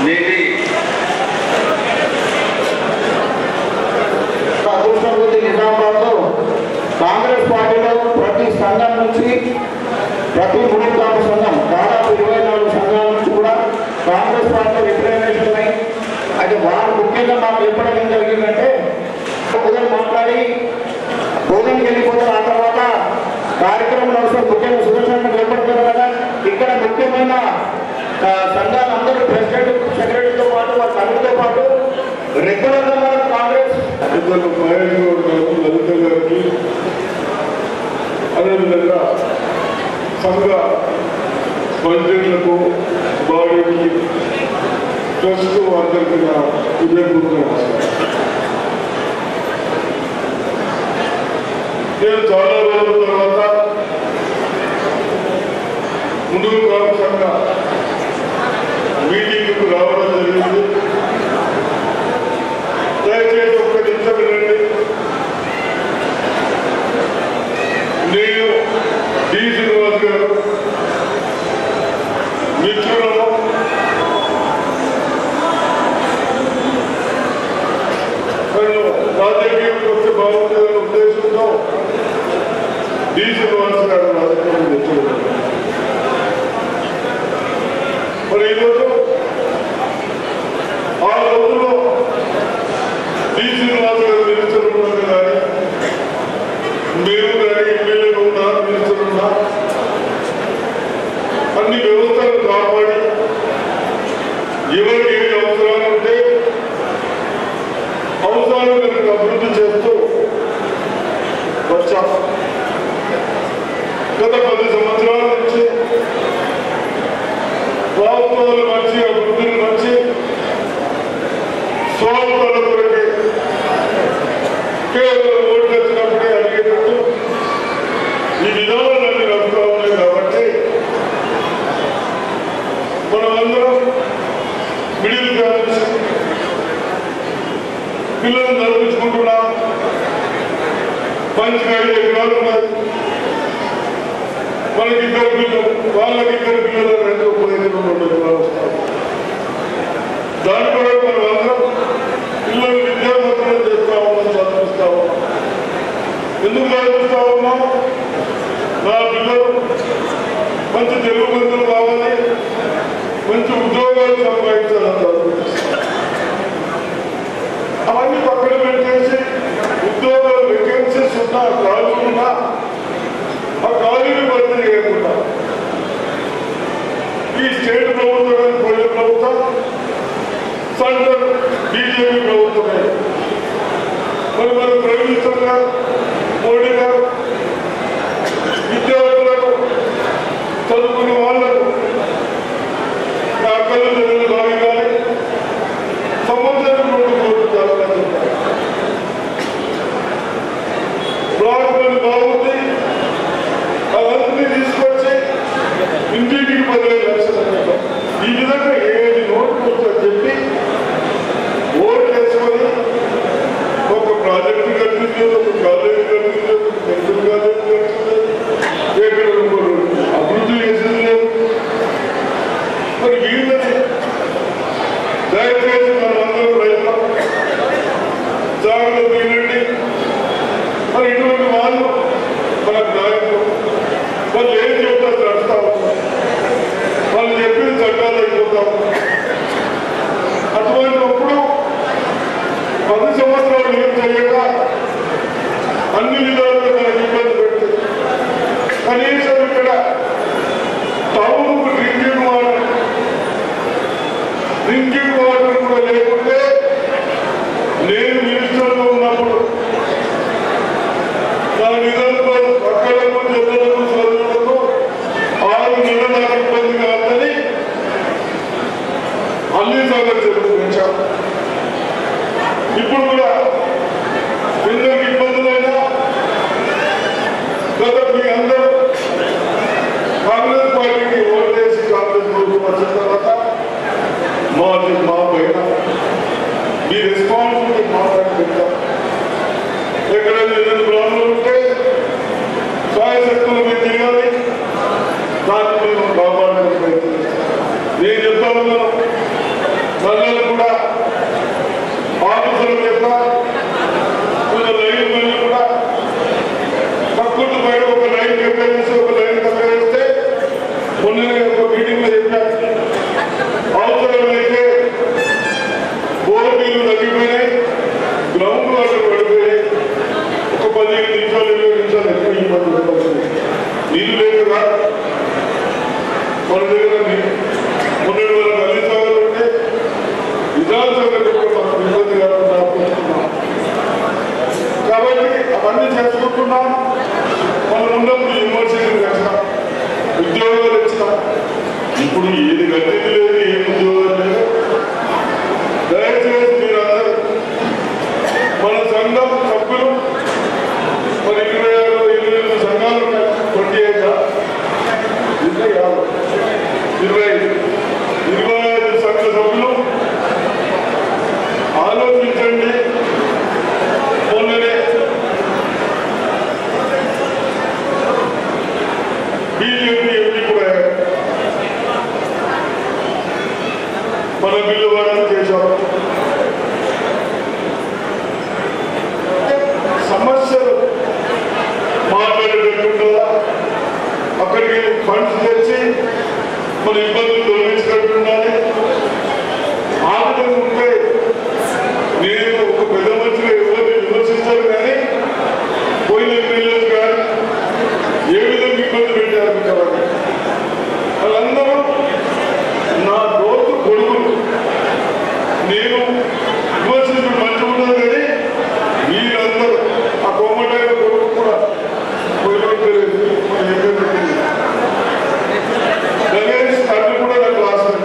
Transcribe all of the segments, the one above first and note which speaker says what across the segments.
Speaker 1: నేటి
Speaker 2: అదృష్టం కొద్ది నిజామాబాద్లో కాంగ్రెస్ పార్టీలో ప్రతి సంఘం నుంచి ప్రతి మునుగామ సంఘం దాదాపు ఇరవై నాలుగు సంఘాల నుంచి కూడా కాంగ్రెస్ పార్టీ రిప్రజెంటేషన్ ఉన్నాయి అయితే వారు ముఖ్యంగా మాకు చెప్పడం ఏం జరిగిందంటే ఉదయం మాట్లాడి భోజనం వెళ్ళిపోతారు ఆ తర్వాత కార్యక్రమం అవసరం ముఖ్యంగా సుదర్శన నిలబడుతున్నారు కదా ఇక్కడ ముఖ్యమైన ఆ, సంఘాలు అందరూ ప్రెసిడెంట్ సెక్రటరీతో పాటు వారి కమిటీతో పాటు రెగ్యులర్గా మనం కాంగ్రెస్
Speaker 3: పెద్దలు మహేష్ గౌడ్ గారు లలిత గారికి అదేవిధంగా సంఘ ప్రెసిడెంట్లకు బాడీకి ట్రస్ట్ అందరికీ నా హృదయపూర్వక నమస్కారం నేను చాలా రోజుల తర్వాత ముందుకు గ్రామ సంఘ మీటింగ్కు రావడం జరిగింది దయచేసి ఒక్క నిమిషం వినండి నేను డి శ్రీనివాస్ గారు మిత్రులము నన్ను రాజకీయంలోకి వస్తే బాగుంటుందనే ఉద్దేశంతో డి శ్రీనివాస్ గారు రాజకీయం మిత్రులు మరి ఈరోజు ఆ రోజుల్లో డి శ్రీనివాస్ గారు మినిస్టర్ ఉన్నారు కానీ మేము కానీ ఎమ్మెల్యేలు ఉన్నా మినిస్టర్ ఉన్నా అన్ని వ్యవస్థలను కాపాడి ఎవరికి ఏ అవసరాలు ఉంటే అవసరాలు కనుక అభివృద్ధి చేస్తూ వచ్చాం గత పది సంవత్సరాల నుంచి ప్రభుత్వాలు మంచి అభివృద్ధిని మంచి స్వార్థాల కొరకే కేవలం ఓట్లు వచ్చినప్పుడే అడిగేటట్టు ఈ విధానాలన్నీ నడుపుతా ఉన్నాయి కాబట్టి మనమందరం మిడిల్ ఫ్యామిలీస్ పిల్లలు చదివించుకుంటున్నాం మంచిగా ఐదు ఎకరాలు ఉన్నాయి మనకి ఇద్దరు పిల్లలు వాళ్ళకి ఇద్దరు పిల్లలు రెండు పదిహేను రెండు ఎకరాలు వస్తారు దాని కొరకు మనం అందరం పిల్లలు విద్యావంతులు చేస్తా ఉన్నాం చదివిస్తా ఉన్నాం ఎందుకు చదివిస్తా ఉన్నాం నా పిల్లలు మంచి తెలుగు మందులు కావాలి మంచి ఉద్యోగాలు సంపాదించాలని చదివిస్తాం అవన్నీ పక్కన పెట్టేసి ఉద్యోగాలు వేకెన్సీస్ ఉన్నా ఖాళీ ఉన్నా ఆ ఖాళీని భర్తీ చేయకుండా ఈ స్టేట్ ప్రభుత్వం కానీ ప్రజల ప్రభుత్వం సెంటర్ బీజేపీ ప్రభుత్వమే మరి మన ప్రైమ్ మినిస్టర్ గారు మోడీ గారు విద్యార్థులకు చదువుకునే వాళ్లకు నా అక్కలు చెల్లెలు కానీ కానీ సంబంధించిన రోడ్డు కోర్టు చేస్తారని చెప్పారు బ్లాక్ పని బాగుంది అవన్నీ తీసుకొచ్చి ఇంటింటికి పదిహేను లక్షలు అని చెప్పారు. ఈ విధంగా ఏది నోటు కూర్చొని చెప్పి ఓటు వేసుకొని ఒక ప్రాజెక్టు కట్టింది ఒక కాలేజీ కట్టింది ఒక మెడికల్ కాలేజీ కట్టింది ఎక్కడ ఇంకోటి అభివృద్ధి చేసింది లేదు మరి వీళ్ళని దయచేసి మనం అందరూ రైతులు జాగ్రత్త వినండి మరి ఇటువంటి వాళ్ళు మన నాయకులు వాళ్ళు ఏం చెప్తారు నడుస్తా ఉన్నారు వాళ్ళు చెప్పిన చట్టాలు అయిపోతా ఉన్నారు అటువంటిప్పుడు పది సంవత్సరాలు ఏం చేయక అన్ని విధాలుగా మనకి ఇబ్బంది పెట్టి కనీసం ఇక్కడ టౌన్కు డ్రింకింగ్ వాటర్ డ్రింకింగ్ వాటర్ కూడా లేకుంటే నేను మినిస్టర్లో ఉన్నప్పుడు నా నిధులతో అక్కలకు జిల్లాలకు చదువులకు ఆరు నెలల నాకు ఇబ్బంది కాదని అన్ని సాగర్ చెరువు పెంచాం ఇప్పుడు కూడా ఎందుకు ఇబ్బందులైనా గత మీ అందరూ కాంగ్రెస్ పార్టీకి ఓటేసి కాంగ్రెస్ ప్రభుత్వం వచ్చిన తర్వాత మాది మా పైన మీ రెస్పాన్సిబిలిటీ మాట్లాడి పెడతాం ఎక్కడైనా ఏదైనా ప్రాబ్లం ఉంటే సాయశక్తులు మీరు చేయాలి దాన్ని మేము కాపాడడానికి ప్రయత్నిస్తాం నేను చెప్తా ఉన్నాను చదువుకున్నాం మనం ఉన్నప్పుడు యూనివర్సిటీలు కట్టిన ఉద్యోగాలు ఇచ్చిన ఇప్పుడు ఏది కట్టింది లేదు ఏం ఉద్యోగాలు లేదు దయచేసి మీరందరూ మన సంఘం సభ్యులు మరి ఇరవై ఆరు ఇరవై ఎనిమిది సంఘాలు ఉన్నాయి ట్వంటీ ఎయిట్ ఇంకా యాభై ఇరవై ఐదు ఇరవై ఐదు సంఘ సభ్యులు ఆలోచించండి మొన్ననే బీజేపీ ఎంపీ కూడా మన బిల్లు వాడని చేశాం సమస్యలు మాట్లాడేటట్టుండదా అక్కడికి ఫండ్స్ తెచ్చి మన ఇబ్బందులు తొలగించినట్టు ఉండాలి ఆ విధంగా ఉంటే నేను ఒక పెద్ద మనిషిగా ఎవరిని విమర్శించాను కానీ పోయిన ఎమ్మెల్యేలు కానీ ఏ విధంగా ఇబ్బంది పెట్టారు మీకు అవన్నీ వాళ్ళందరూ నా దోస్తు కొడుకులు నేను విమర్శించడం మంచిగా ఉండదు కానీ మీరందరూ ఆ కోమటైన కొడుకు కూడా పోయిన గణేష్ తండ్రి కూడా నాకు రాసింది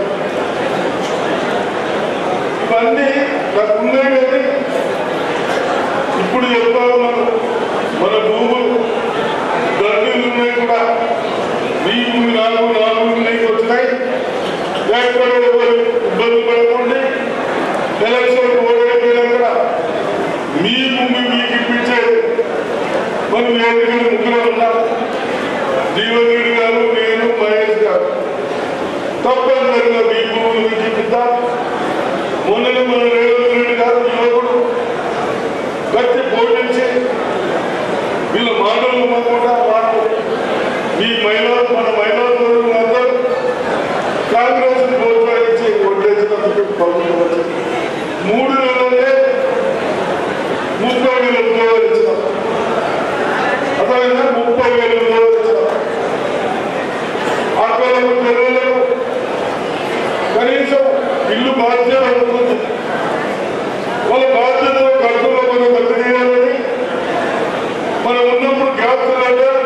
Speaker 3: ఇవన్నీ నాకు ఉన్నాయి కానీ ఇప్పుడు చెప్తా ఉన్నాను మన భూములు ధరణులు ఉన్నాయి కూడా నీ భూమి నాలుగు నాలుగు నీకు వచ్చినాయి ఎక్కడ ఎవరు ఇబ్బంది పడకుండా ఎలక్షన్ ఓడిపోయినా కూడా మీ భూమి మీకు ఇప్పించేది మనం ఎందుకంటే ముగ్గురు ఉన్నాం జీవన్ రెడ్డి గారు నేను మహేష్ గారు తప్పనిసరిగా మీ భూములు మీకు ఇప్పిద్దాం మొన్ననే మన రేవంత్ రెడ్డి గారు యువకుడు గట్టి పోటించి వీళ్ళ మాటలు నమ్మకుండా వాళ్ళు మీ మహిళ మన మహిళా అందరూ కాంగ్రెస్ ప్రోత్సహించి ఓటేసినందుకు ప్రభుత్వం వచ్చింది మూడు నెలలే ముప్పై వేల ఉద్యోగాలు ఇచ్చినాం అదేవిధంగా ముప్పై వేల ఉద్యోగాలు ఇచ్చినాం అక్కడ పిల్లలకు కనీసం ఇల్లు బాధ్యత ఉంటుంది వాళ్ళ బాధ్యతలు ఖర్చులో మనం ఖర్చు చేయాలని మనం ఉన్నప్పుడు గ్యాస్ సిలిండర్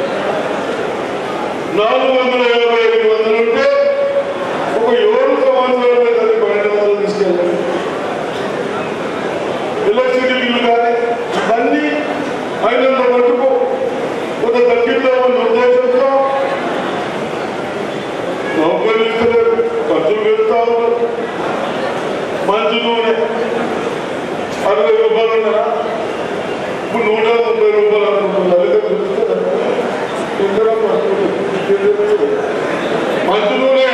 Speaker 3: నాలుగు వందల యాభై ఐదు వందలు ఉంటే ఒక ఏడు సంవత్సరాలు దాన్ని పన్నెండు వందలు తీసుకెళ్ళాలి ఎలక్ట్రిసిటీ బిల్లు కానీ ఇవన్నీ అయినంత మటుకు కొంత తగ్గిద్దామన్న ఉద్దేశంతో నౌకర్లు ఇస్తలేరు ఖర్చులు పెడతా ఉన్నారు మంచి నూనె అరవై రూపాయలు ఉన్నారా ఇప్పుడు నూట ముప్పై రూపాయలు అనుకుంటున్నారు అదే తెలుస్తుందా? ఇందులో మంచి నూనె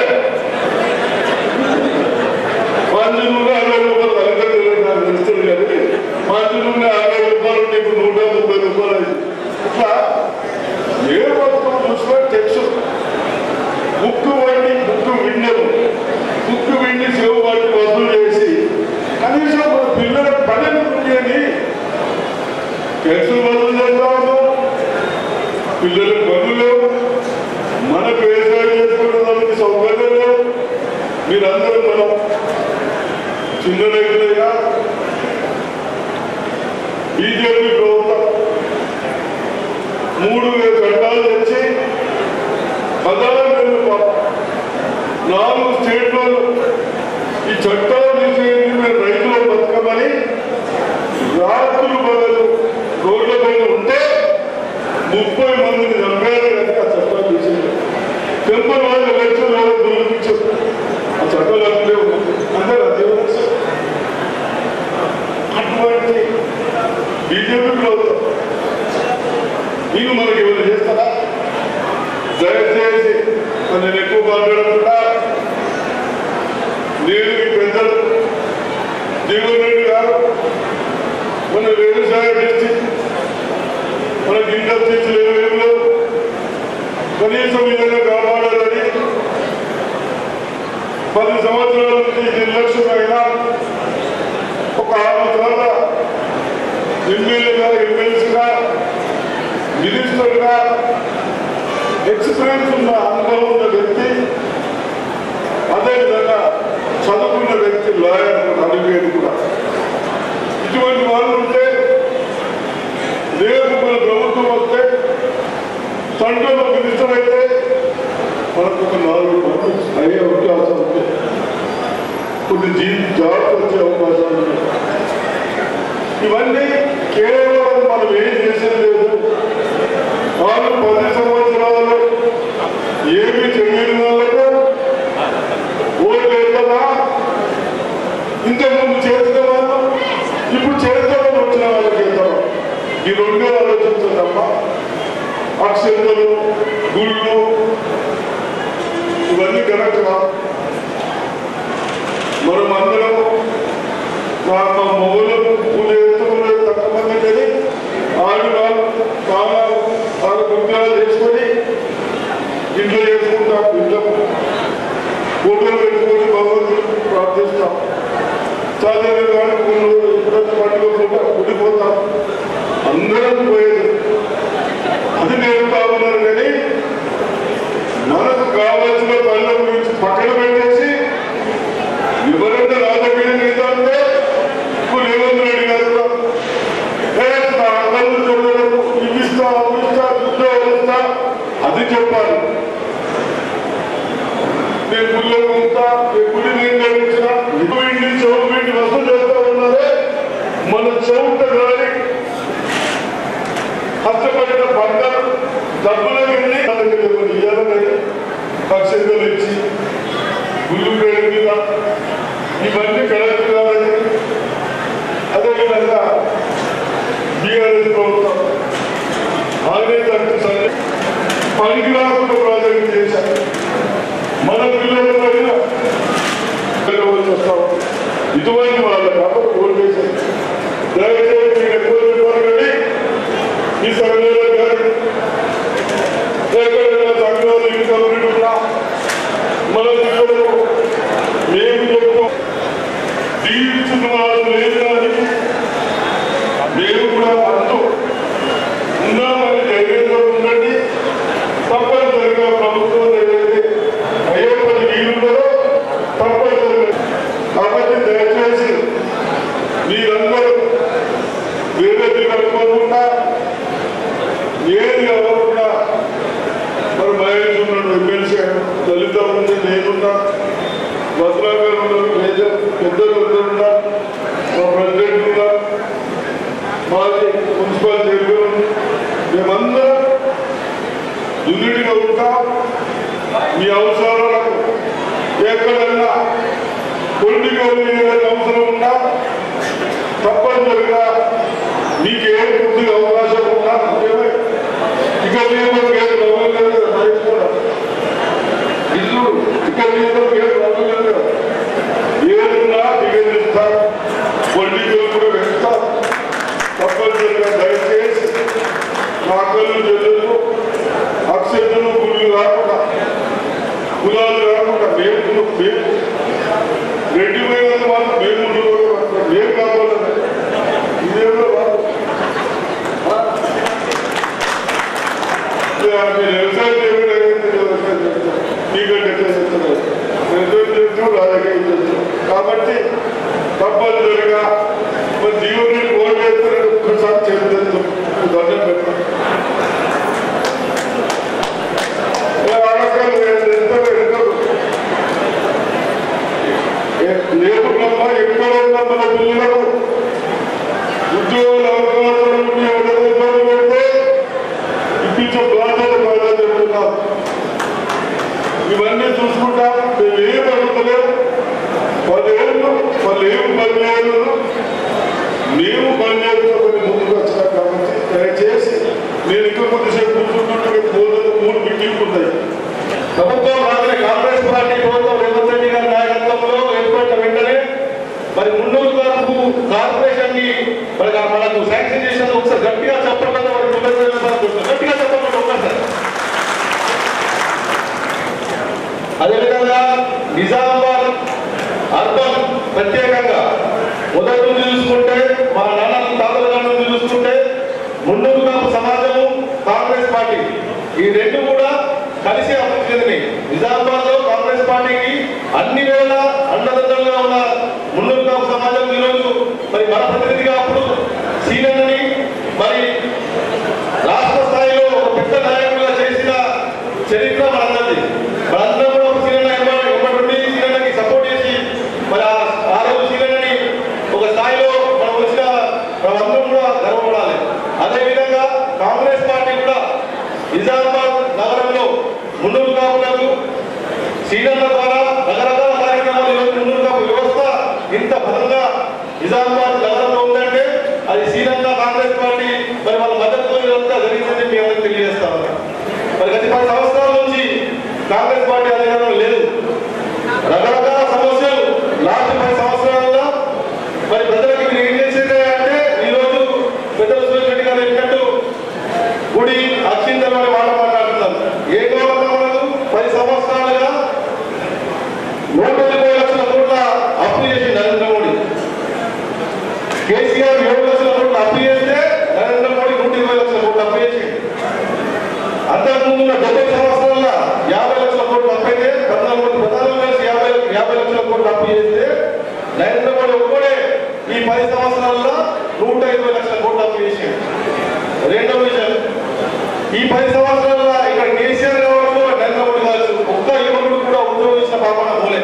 Speaker 3: మంచి నూనె అరవై రూపాయలు అరవై రూపాయలు నాకు తెలుస్తుంది కానీ మంచి నూనె అరవై రూపాయలు ఉంటే ఇప్పుడు నూట ముప్పై రూపాయలు అయింది ఇట్లా ఏ వస్తువు చూసినా టెక్స్ ముక్కు వండి ముక్కు విండము ముక్కు విండి సేవ వాటి వసూలు చేసి కనీసం మన పిల్లల పని అని టెక్స్ వసూలు చేస్తా ఉన్నాం పిల్లలకు పనులు లేవు మన వ్యవసాయం చేసుకునే దానికి సౌకర్యం లేవు మీరందరూ మనం చిన్న రైతులైనా బీజేపీ ప్రభుత్వం మూడు వేల చట్టాలు తెచ్చి పదహారు వేలు పాపం నాలుగు స్టేట్లలో ఈ చట్టాలు తీసేయండి మేము రైతులు బతకమని రాత్రులు బదులు రోడ్ల పైన ఉంటే ముప్పై మందిని చంపారు కనుక ఆ చట్టాలు తీసేయండి టెంపర్ వాళ్ళు ఎలక్షన్ వాళ్ళు దుర్పించారు ఆ చట్టాలు అట్లే ఉన్నాయి అంతే అదే అటువంటి బీజేపీ ప్రభుత్వం మీరు మనకి ఏమైనా చేస్తారా దయచేసి నేను ఎక్కువ మాట్లాడకుండా నేను మీ పెద్దలు జీవన్ రెడ్డి గారు మన వ్యవసాయ డిస్టిక్ మనకి ఇండస్ట్రీస్ లేవు కనీసం ఏదైనా కాపాడాలని పది సంవత్సరాల నుంచి నిర్లక్ష్యమైనా ఒక ఆరు సార్ల ఎమ్మెల్యేగా ఎమ్మెల్సీగా మినిస్టర్గా ఎక్స్పీరియన్స్ ఉన్న అనుభవం ఉన్న వ్యక్తి అదేవిధంగా చదువుకున్న వ్యక్తి లాయర్ అడిగేది కూడా ఇటువంటి వాళ్ళు ఉంటే రేపు మన ప్రభుత్వం తండ్రులు వస్తే తండ్రులకు నిజమైతే మనకు ఒక నాలుగు మంది అయ్యే అవకాశం ఉంది కొన్ని జీ జాబ్ వచ్చే అవకాశాలు ఉన్నాయి ఇవన్నీ కేవలం మనం ఏం చేసేది లేదు వాళ్ళు పది సంవత్సరాలు ఏమి తెలియని వాళ్ళకు ఓటు వేద్దామా ఇంతకుముందు చేసిన వాళ్ళు ఇప్పుడు చేద్దామని వచ్చిన వాళ్ళకి వేద్దామా ఈ రెండే ఆలోచించదమ్మా అక్షంతలు గుళ్ళు ఇవన్నీ కరెక్ట్ కాదు మనం అందరం మా మా మొగలు పూజ చేస్తున్నారు తక్కువ మంది కానీ ఆడు వాళ్ళు చాలా చాలా గుర్తులు తెచ్చుకొని ఇంట్లో చేసుకుంటాం ఇంట్లో ఫోటోలు పెట్టుకొని భగవంతుడు ప్రార్థిస్తాం చదివే కానీ ఇప్పుడు పండుగ పూట ఉండిపోతాం అందరం పోయేది అది నేను కావాలని కానీ మనకు కావాల్సిన పనుల గురించి పక్కన పెట్టేసి ఎవరైనా రాజకీయ నేత అంటే ఇప్పుడు రేవంత్ రెడ్డి గారు "ఏ, నా అన్నలు చూడలేదు ఇవి ఇస్తా అవి ఇస్తా ఉద్యోగం ఇస్తా అది చెప్పాలి నేను గుళ్ళకు ఉంటా నేను గుడి నిర్ణయించిన ఇటువంటి చౌపిండి వసూలు చేస్తా ఉన్నారే మన చౌట గారి కష్టపడిన పంట డబ్బులు వెళ్ళి ఇవ్వాలని పక్షంగా ఇచ్చి గుళ్ళు పేరు మీద ఇవన్నీ కరెక్ట్ కాదని అదేవిధంగా బీఆర్ఎస్ ప్రభుత్వం ఆగ్నేయ సరే పనికి రాకుండా ప్రాజెక్టు చేశారు మన పిల్లల పైన పిల్లలు వస్తాం ఇటువంటి వాళ్ళ కాబట్టి ఓటు వేశారు దయచేసి మీరు ఎక్కువ చెప్పారు కానీ ఈ సంఘంలో కానీ ఎక్కడైనా సంఘాలు ఇంకా ఉన్నా మన పిల్లలు మేము చెప్తాం దీవించిన వాళ్ళు లేదు కానీ మేము కూడా అంటూ ఉన్నామని ధైర్యంగా ఉండండి తప్పనిసరిగా ప్రభుత్వం ఏదైతే అయ్యే పని వీలుందో తప్పనిసరిగా కాబట్టి దయచేసి మీరందరూ వేరే కట్టుకోకుండా ఏది అవ్వకుండా మరి మహేష్ ఉన్నాడు ఎమ్మెల్సీ దళిత ఉంది నేనున్నా భద్రా గారు ఉన్నారు మేజర్ పెద్దలు అందరూ ఉన్నారు మా ప్రెసిడెంట్ ఉన్నారు మాది మున్సిపల్ చైర్మన్ మేమందరం యూనిట్గా ఉంటాం మీ అవసరాలకు ఎక్కడన్నా పొలిటికల్ ఏదైనా అవసరం ఉన్నా తప్పనిసరిగా మీకు ఏ కొద్దిగా అవకాశం ఉన్నా ఏమై ఇక్కడ నియమం ఏం నవ్వలేదు కదా బయట కూడా ఇల్లు ఇక్కడ నియమం ఏం నవ్వలేదు కదా ఏదున్నా దిగనిస్తా పొలిటికల్ కూడా పెడతా తప్పనిసరిగా దయచేసి మా అక్కలు చెల్లెలు అక్షంతలు గుళ్ళు కాకుండా కులాలు కాకుండా మేము మేము రెడ్డి పోయినంత మాత్రం మేము ఉండిపోతాం మేము కావాలని ఇదేమో బాబు. ఆ? ఇక మీరు వ్యవసాయం చేయకుండా ఏమైంది వ్యవసాయం చేస్తారు? మీకంటే ఎట్లా చెప్తున్నారు వ్యవసాయం చేస్తూ రాజకీయం చేస్తాం కాబట్టి తప్పనిసరిగా మరి జీవన కోట్ చేస్తున్నారు ఒక్కసారి చేస్తాం దండం పెట్టాం అడగలు ఎంత పెడతారు లేకున్నమ్మా ఎక్కడ ఉన్న మన పిల్లలకు ఉద్యోగాల అవకాశాలు ఉండి ఎవరైనా పెడితే ఇప్పించే బాధ్యత బాధ్యత చెప్తున్నాం ఇవన్నీ చూసుకుంటా మేము ఏం అడుగుతలేము పదేళ్ళు వాళ్ళు ఏం పని చేయలేదు మేము పని చేసుకోమని ముందుకు వచ్చినాం కాబట్టి దయచేసి నేను ఇంకా కొద్దిసేపు కూర్చుంటుంటే పోతుంది మూడు మీటింగ్లు ఉన్నాయి
Speaker 2: ప్రభుత్వం రాగానే కాంగ్రెస్ పార్టీ ప్రభుత్వం రేవంత్ రెడ్డి గారి నాయకత్వంలో ఏర్పడిన వెంటనే మరి మున్నూరు గారు కార్పొరేషన్ ని మరి మనకు శాంక్షన్ చేసిన ఒకసారి గట్టిగా చెప్పకుండా మరి కృతజ్ఞతలు తెలుపుకుంటున్నాం. గట్టిగా చెప్పకుండా ఒకసారి అదేవిధంగా నిజామాబాద్ అర్బన్ ప్రత్యేకంగా మొదటి నుంచి చూసుకుంటే మా నాన్న తాతల గారి నుంచి చూసుకుంటే ముందుకు కాపు సమాజము కాంగ్రెస్ పార్టీ ఈ రెండు కూడా కలిసి అభివృద్ధి చెందినాయి నిజామాబాద్ లో కాంగ్రెస్ పార్టీకి అన్ని వేళ అండదండలుగా ఉన్న ముందుకు కాపు సమాజం ఈరోజు మరి మన ప్రతినిధిగా అప్పుడు సీనియర్ని మరి రాష్ట్ర
Speaker 1: కోట్లు అప్పు చేస్తే నరేంద్ర మోడీ ఒక్కడే ఈ పది సంవత్సరాల్లో నూట ఇరవై లక్షల కోట్లు అప్పు చేసిండు రెండో విషయం ఈ పది సంవత్సరాల్లో ఇక్కడ కేసీఆర్ కావచ్చు నరేంద్ర మోడీ కావచ్చు ఒక్క యువకుడు కూడా ఉద్యోగం ఇచ్చిన పాపన పోలేదు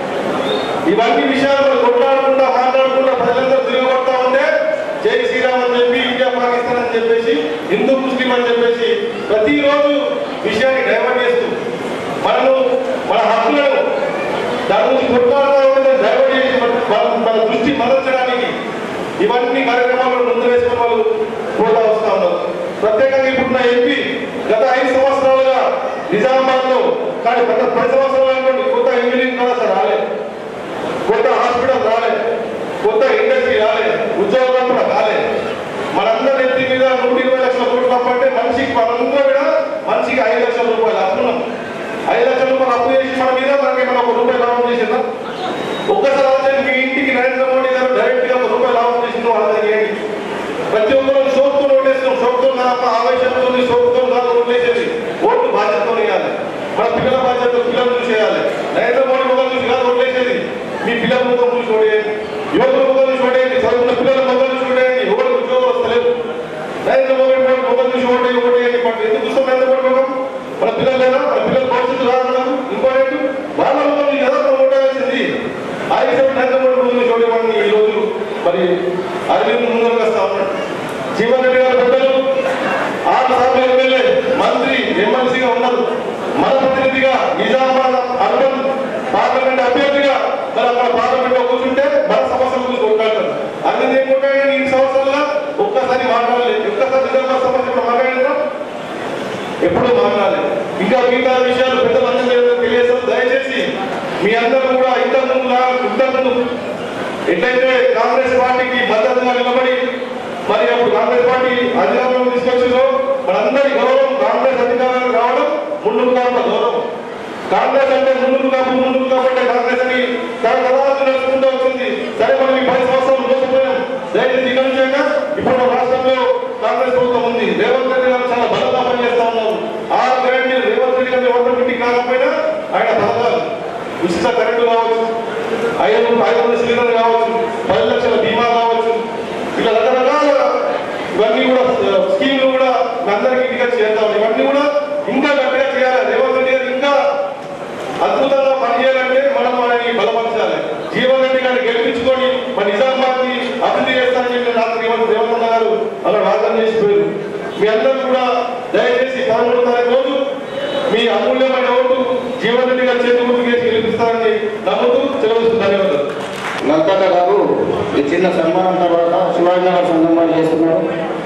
Speaker 1: ఇవన్నీ విషయాలు మనం కొట్లాడుకుంటా మాట్లాడుకుంటా ప్రజలందరూ తిరగబడతా ఉంటే జై శ్రీరామ్ అని చెప్పి ఇండియా పాకిస్తాన్ అని చెప్పేసి హిందూ ముస్లిం అని చెప్పేసి ప్రతిరోజు విషయాన్ని డైవర్ట్ చేస్తూ మనము మన హక్కులను దాని నుంచి కొట్లాడుతూ ఉంటే డైవర్ట్ చేసి మన- మన- మన దృష్టి మరల్చడానికి ఇవన్నీ కార్యక్రమాలు ముందు వేసుకుని వాళ్ళు పోతా వస్తా ఉన్నారు ప్రత్యేకంగా ఇప్పుడున్న ఎంపీ గత ఐదు సంవత్సరాలుగా నిజామాబాద్ లో కానీ గత పది సంవత్సరాలు అనుకోండి కొత్త ఇంజనీరింగ్ కళాశాల రాలేదు కొత్త హాస్పిటల్ రాలేదు కొత్త ఇండస్ట్రీ రాలేదు ఉద్యోగం కూడా కాలేదు మనందరి ఎత్తి మీద నూట ఇరవై లక్షల కోట్లు అప్పు అంటే మనిషికి మనందరూ కూడా మనిషికి ఐదు లక్షల రూపాయలు అప్పున్నాం ఐదు లక్షల రూపాయలు అప్పు చేసి మన మీద మనకి ఏమైనా ఒక రూపాయి లాభం చేసిందా ఒక్కసారి ఆలోచన మీ ఇంటికి నరేంద్ర మోడీ గారు డైరెక్ట్ గా ఒక రూపాయి లాభం చేసిందో ఆలోచన చేయండి ప్రతి ఒక్కరు సోపుతో ఓటేస్తాం సోపుతో కాదు ఆవేశంతో సోపుతో కాదు ఓట్లేసేది ఓట్లు బాధ్యతతో వేయాలి మన పిల్లల బాధ్యత పిల్లలు చూసేయాలి నరేంద్ర మోడీ ముఖం చూసి కాదు ఓట్లేసేది మీ పిల్లల ముఖం చూసి ఓడేయండి యువకుల ముఖం చూసి ఓడేయండి చదువుకున్న పిల్లల ముఖం చూసి ఓడేయండి ఎవరు ఉద్యోగం వస్తలేదు నరేంద్ర మోడీ మోడీ ముఖం చూసి ఓటే ఓటేయండి బట్ ఎందుకు చూస్తాం నరేంద్ర మోడీ ముఖం మన పిల్లలు లేదా మన పిల్లల భవిష్యత్తు రాదు ఇంపార్టెంట్ వాళ్ళ ముఖం చూసి కదా మనం ఓటేయాల్సింది ఆదిశం నరేంద్ర మోడీ ముఖం చూసి ఓటేయమని ఈ రోజు మరి అరవింద్ ముందుకు వస్తా ఉన్నాడు జీవన్ రెడ్డి గారు పెద్దలు ఆరు సార్లు ఎమ్మెల్యే మంత్రి ఎమ్మెల్సీగా ఉన్నారు మన ప్రతినిధిగా నిజామాబాద్ అర్బన్ పార్లమెంట్ అభ్యర్థిగా మరి అక్కడ పార్లమెంట్ లో కూర్చుంటే మన సమస్యల గురించి కొట్లాడతారు అరవింద్ ఏం కొట్టాడు ఈ సంవత్సరాలుగా ఒక్కసారి మాట్లాడలేదు ఒక్కసారి నిజామాబాద్ సమస్య ఇప్పుడు మాట్లాడినా ఎప్పుడు మాట్లాడలేదు ఇంకా మిగతా విషయాలు పెద్దలందరూ తెలియజేస్తారు దయచేసి మీ అందరూ కూడా ఇంతకు ముందు ఇంతకు ముందు ఎట్లయితే కాంగ్రెస్ పార్టీకి మద్దతుగా నిలబడి మరి అప్పుడు కాంగ్రెస్ పార్టీ అధికారంలో తీసుకొచ్చిందో మనందరి గౌరవం కాంగ్రెస్ అధికారానికి రావడం ముందుకు కాకుండా గౌరవం కాంగ్రెస్ అంటే ముందుకు కాపు ముందుకు కాబట్టి కాంగ్రెస్ అని తరతరాలు నడుచుకుంటూ వచ్చింది సరే మనం ఈ పది సంవత్సరాలు మోసపోయాం దయచేసి ఇక నుంచి అయినా ఇప్పుడు మన రాష్ట్రంలో కాంగ్రెస్ ప్రభుత్వం ఉంది రేవంత్ రెడ్డి గారు చాలా బలంగా పనిచేస్తా ఉన్నారు ఆరు గ్యారెంటీలు రేవంత్ రెడ్డి గారు ఎవరి మీటింగ్ కాకపోయినా ఆయన పథకాలు ఉచిత కరెంటు కావచ్చు ఐదు ఐదు వందల సిలిండర్ కావచ్చు పది లక్షల బీమా కావచ్చు ఇలా రకరకాల ఇవన్నీ కూడా ఆ, స్కీమ్లు కూడా మీ అందరికీ ఇంటికి చేద్దాం ఇవన్నీ కూడా ఇంకా గట్టిగా చేయాలి రేవంత్ రెడ్డి గారు ఇంకా అద్భుతంగా పనిచేయాలంటే మనం ఆయన్ని బలపరచాలి జీవన్ రెడ్డి గారిని గెలిపించుకొని మన నిజామాబాద్ ని అభివృద్ధి చేస్తానని చెప్పి రాత్రి రేవంత్ రేవంత్ అన్న గారు అలా వాగ్దానం చేసిపోయారు మీ అందరూ కూడా దయచేసి పదమూడు తారీఖు రోజు మీ అమూల్యమైన ఓటు జీవన్ రెడ్డి గారి చేతి ముందుకు వేసి గెలిపిస్తారని నమ్ముతూ సెలవు ధన్యవాదాలు
Speaker 2: లలిత గారు ఈ చిన్న సన్మానం తర్వాత శివాజీనగర్ సంఘం వాళ్ళు చేస్తున్నారు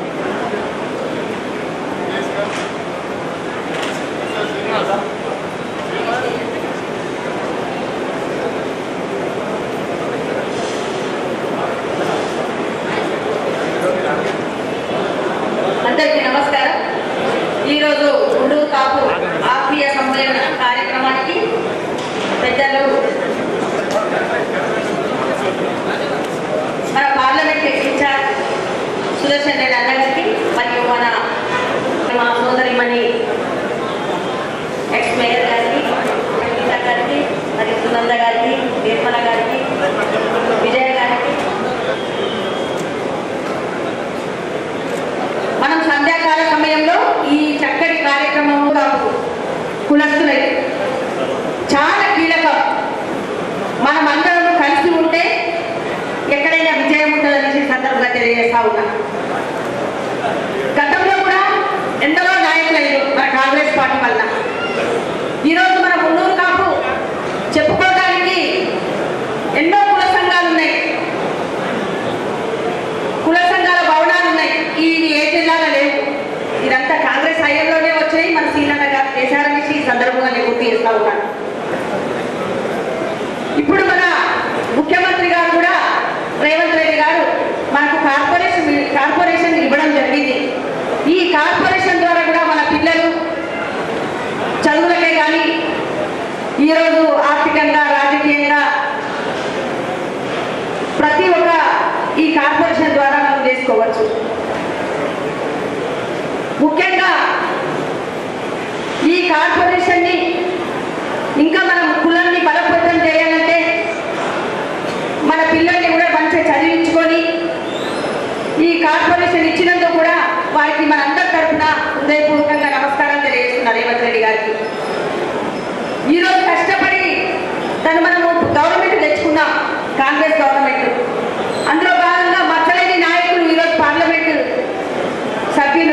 Speaker 4: అందరికీ నమస్కారం ఈరోజు ఉండూరు కాపు ఆత్మీయ సమ్మేళన కార్యక్రమానికి పెద్దలు మన పార్లమెంట్ ఇన్ఛార్జ్ సుదర్శన్ రెడ్డి అన్నగారికి మరియు మన మా సోదరిమణి ఎక్స్ మేయర్ గారికి గీత గారికి మరియు సునంద గారికి నిర్మల గారికి విజయ గారికి మనం సంధ్యాకాల సమయంలో ఈ చక్కటి కార్యక్రమం కాదు కులస్తులై చాలా కీలకం మనం అందరం కలిసి ఉంటే ఎక్కడైనా విజయం ఉంటుందనేసి సందర్భంగా తెలియజేస్తా ఉన్నా గతంలో కూడా ఎందరో నాయకులయ్యారు మన కాంగ్రెస్ పార్టీ వల్ల ఈరోజు మన మున్నూరు కాపు చెప్పుకోవడానికి ఎన్నో కుల సంఘాలు ఉన్నాయి కుల సంఘాల భవనాలు ఉన్నాయి ఇవి ఏ జిల్లాలో లేవు ఇదంతా కాంగ్రెస్ హయాంలోనే వచ్చాయి మన శ్రీలంక గారు చేశారనేసి ఈ సందర్భంగా నేను గుర్తు చేస్తా ఉన్నాను ఇప్పుడు మన ముఖ్యమంత్రి గారు కూడా రేవంత్ రెడ్డి గారు మనకు కార్పొరేషన్ కార్పొరేషన్ ఇవ్వడం జరిగింది ఈ కార్పొరేషన్ ద్వారా కూడా మన పిల్లలు చదువులకే కానీ ఈరోజు ఆర్థికంగా రాజకీయంగా ప్రతి ఒక్క ఈ కార్పొరేషన్ ద్వారా మనం చేసుకోవచ్చు ముఖ్యంగా ఈ కార్పొరేషన్ని ఇంకా మనం కులాన్ని బలోపేతం చేయాలంటే మన పిల్లల్ని కూడా మంచిగా చదివించుకొని ఈ కార్పొరేషన్ ఇచ్చినందుకు కూడా వారికి మనందరి తరఫున హృదయపూర్వకంగా నమస్కారం తెలియజేస్తున్నారు రేవంత్ రెడ్డి గారికి ఈరోజు కష్టపడి తను మనము గవర్నమెంట్ తెచ్చుకున్నాం కాంగ్రెస్ గవర్నమెంట్ అందులో భాగంగా మచ్చలేని నాయకులు ఈరోజు పార్లమెంటు సభ్యులు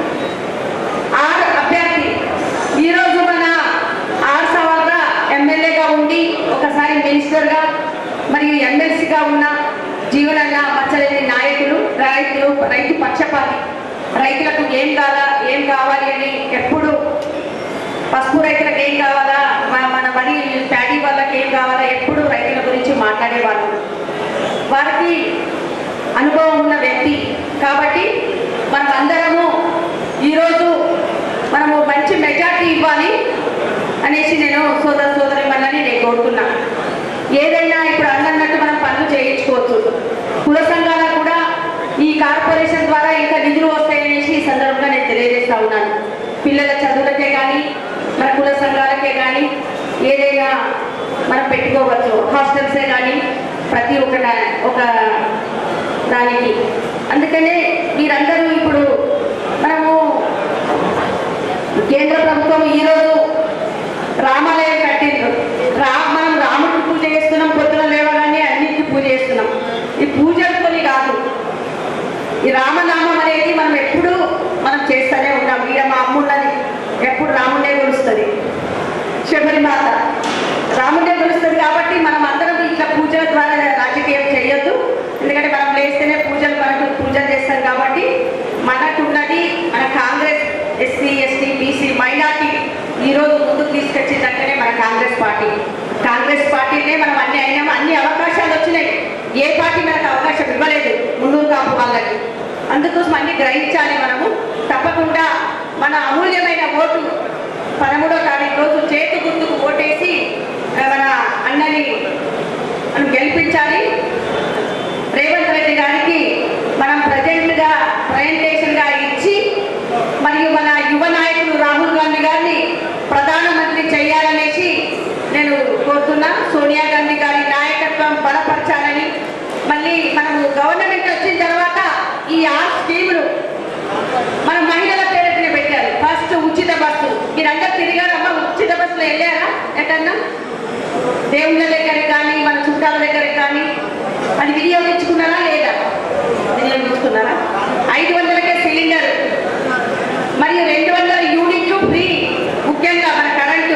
Speaker 4: ఆర్ అభ్యర్థి ఈరోజు మన ఆర్ సవాల్గా ఎమ్మెల్యేగా ఉండి ఒకసారి మినిస్టర్గా మరియు ఎమ్మెల్సీగా ఉన్న జీవనన్న మచ్చలేని నాయకులు రైతులు రైతు పక్షపాతి రైతులకు ఏం కావాలా ఏం కావాలి అని ఎప్పుడు పసుపు రైతులకు ఏం కావాలా మ- మన వరి ప్యాడీ వాళ్ళకి ఏం కావాలా ఎప్పుడు రైతుల గురించి మాట్లాడేవాళ్ళు వారికి అనుభవం ఉన్న వ్యక్తి కాబట్టి మనం అందరము ఈరోజు మనము మంచి మెజార్టీ ఇవ్వాలి అనేసి నేను సోదర సోదరి మళ్ళని నేను కోరుకున్నా ఏదైనా ఇప్పుడు అన్నట్టు మనం పనులు చేయించుకోవచ్చు కుల సంఘాలకు కూడా ఈ కార్పొరేషన్ ద్వారా ఇంకా నిధులు వస్తాయనేసి ఈ సందర్భంగా నేను తెలియజేస్తా ఉన్నాను పిల్లల చదువులకే కానీ మన కుల సంఘాలకే కానీ ఏదైనా మనం పెట్టుకోవచ్చు హాస్టల్సే కానీ ప్రతి ఒక్క దా- ఒక దానికి అందుకనే మీరందరూ ఇప్పుడు మనము కేంద్ర ప్రభుత్వం ఈరోజు రామాలయం కట్టిండ్రు రా మనం రాముడికి పూజ చేస్తున్నాం పొద్దున లేవగానే అన్నిటికీ పూజ చేస్తున్నాం ఈ పూజలతోని కాదు ఈ రామనామం అనేది మనం ఎప్పుడు మనం చేస్తూనే ఉంటాం ఈడ మా అమ్మున్నది ఎప్పుడు రాముడే కొలుస్తుంది శబరిమాత రాముడే కొలుస్తుంది కాబట్టి మనం అందరం ఇట్లా పూజల ద్వారా రాజకీయం చేయొద్దు ఎందుకంటే మనం లేస్తేనే పూజలు మనకు పూజలు చేస్తాం కాబట్టి మనకున్నది మన Congress SC ST BC minority ఈరోజు ముందుకు తీసుకొచ్చిందంటేనే మన కాంగ్రెస్ పార్టీ కాంగ్రెస్ పార్టీనే మనం అన్ని అయినాం అన్ని అవకాశాలు వచ్చినాయి ఏ పార్టీ మనకు అవకాశం ఇవ్వలేదు ముందు కాపు వాళ్ళకి అందుకోసం అన్ని గ్రహించాలి మనము తప్పకుండా మన అమూల్యమైన ఓటు పదమూడో తారీఖు రోజు చేతు గుర్తుకు ఓటేసి ఆ, మన అన్నని మనం గెలిపించాలి రేవంత్ రెడ్డి గారికి మనం ప్రజెంట్గా ప్రజెంటేషన్గా ఇచ్చి మరియు మన యువ నాయకులు రాహుల్ గాంధీ గారిని ప్రధానమంత్రి చేయాలనేసి నేను కోరుతున్నా సోనియా గాంధీ గారి నాయకత్వం బలపరచాలని మళ్ళీ మనం గవర్నమెంట్ వచ్చిన తర్వాత ఈ ఆరు స్కీములు మన మహిళల పేరునే పెట్టారు ఫస్ట్ ఉచిత బస్సు మీరందరూ తిరిగారమ్మా ఉచిత బస్సులో వెళ్ళారా ఎటన్నా దేవుళ్ళ దగ్గరికి కానీ మన చుట్టాల దగ్గరికి కానీ అది వినియోగించుకున్నారా లేదా వినియోగించుకున్నారా ఐదు వందలకే సిలిండర్ మరియు రెండు వందల యూనిట్లు ఫ్రీ ముఖ్యంగా మన కరెంటు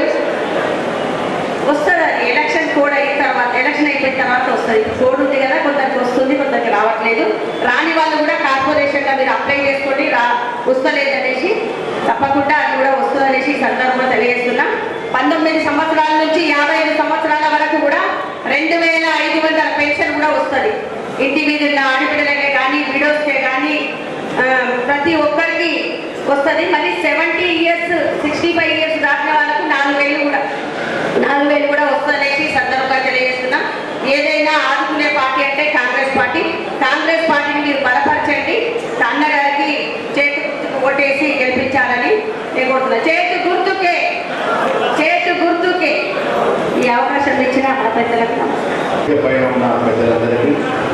Speaker 4: వస్తుంది అది ఎలక్షన్ కోడ్ అయిన తర్వాత ఎలక్షన్ అయిపోయిన తర్వాత వస్తుంది కోడ్ ఉంది కదా కొందరికి వస్తుంది కొందరికి రావట్లేదు రాని వాళ్ళు కూడా కార్పొరేషన్గా మీరు అప్లై చేసుకోండి రా వస్తలేదు అనేసి తప్పకుండా అది కూడా వస్తుంది అనేసి ఈ సందర్భంలో తెలియజేస్తున్నాం పంతొమ్మిది సంవత్సరాల నుంచి యాభై ఐదు సంవత్సరాల వరకు కూడా రెండు వేల ఐదు వందల పెన్షన్ కూడా వస్తుంది ఇంటి మీద ఉన్న ఆడపిల్లలకే కానీ విడోస్కే కానీ ఆ, ప్రతి ఒక్కరికి వస్తుంది మళ్ళీ seventy years sixty five years దాటిన వాళ్ళకు నాలుగు వేలు కూడా నాలుగు వేలు కూడా వస్తుందనేసి ఈ సందర్భంగా తెలియజేస్తున్నాం ఏదైనా ఆదుకునే పార్టీ అంటే కాంగ్రెస్ పార్టీ కాంగ్రెస్ పార్టీని మీరు బలపరచండి అన్నగారికి చేతు గుర్తుకు ఓటేసి గెలిపించాలని నేను కోరుతున్నా చేతు గుర్తుకే చేతు గుర్తుకే ఈ అవకాశం ఇచ్చిన మా పెద్దలకు నమస్కారం
Speaker 2: పైన ఉన్న పెద్దలందరికీ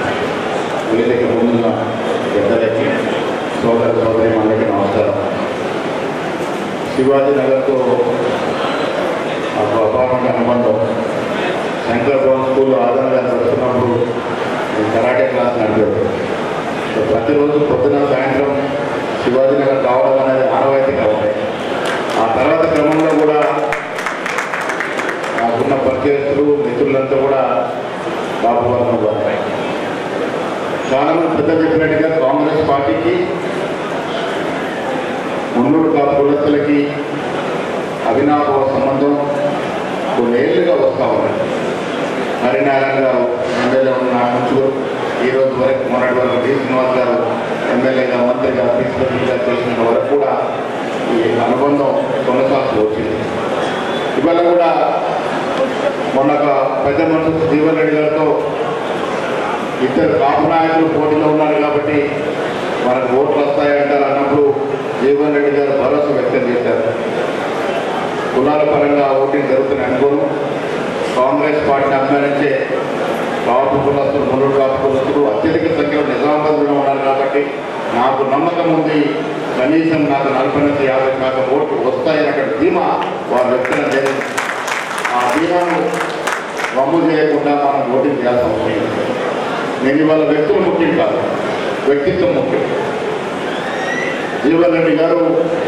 Speaker 2: వేదిక ముందున్న పెద్దలకి సోదర సోదరి అందరికీ నమస్కారం శివాజీ నగర్తో మాకు అపారమైన అనుబంధం శంకర్ భవన్ స్కూల్ ఆదరణగా నడుస్తున్నప్పుడు నేను కరాటే క్లాస్ నడిపాడు సో ప్రతిరోజు పొద్దున సాయంత్రం శివాజీ నగర్ రావడం అనేది ఆనవాయితీగా ఉంటాయి ఆ తర్వాత క్రమంలో కూడా నాకున్న పరిచయస్తులు మిత్రులంతా కూడా బాబు వర్గం వారు చాలా మంది పెద్ద చెప్పినట్టుగా కాంగ్రెస్ పార్టీకి మున్నూరు కాపు కులస్తులకి అవినాభావ సంబంధం కొన్నేళ్లుగా వస్తా ఉన్నాయి హరినారాయణ గారు ఎమ్మెల్యే ఉన్న నాటి నుంచి కూడా ఈ రోజు వరకు మొన్నటి వరకు డి శ్రీనివాస్ గారు ఎమ్మెల్యేగా మంత్రిగా ప్రిన్సిపల్గా చేసిన వరకు కూడా ఈ అనుబంధం కొనసాగుతూ వచ్చింది ఇవాళ కూడా మొన్న ఒక పెద్ద మనుషులు జీవన్ రెడ్డి గారితో ఇద్దరు కాపు నాయకులు పోటీలో ఉన్నారు కాబట్టి మనకు ఓట్లు వస్తాయంటారు అన్నప్పుడు జీవన్ రెడ్డి గారు భరోసా వ్యక్తం చేశారు కులాల పరంగా ఓటింగ్ జరుగుతున్న అనుకోను కాంగ్రెస్ పార్టీని అభిమానించే కాపు
Speaker 5: కులస్తులు మునుడు కాపు కులస్తులు అత్యధిక సంఖ్యలో నిజామాబాద్లో ఉన్నారు కాబట్టి నాకు నమ్మకం ఉంది కనీసం నాకు నలభై నుంచి యాభై శాతం ఓట్లు వస్తాయని అక్కడ ధీమా వారు వ్యక్తం జరిగింది ఆ ధీమాను వమ్ము చేయకుండా మనం ఓటింగ్ చేయాల్సిన అవసరం లేదు నేను ఇవాళ వ్యక్తులు ముఖ్యం కాదు వ్యక్తిత్వం ముఖ్యం జీవన్ రెడ్డి గారు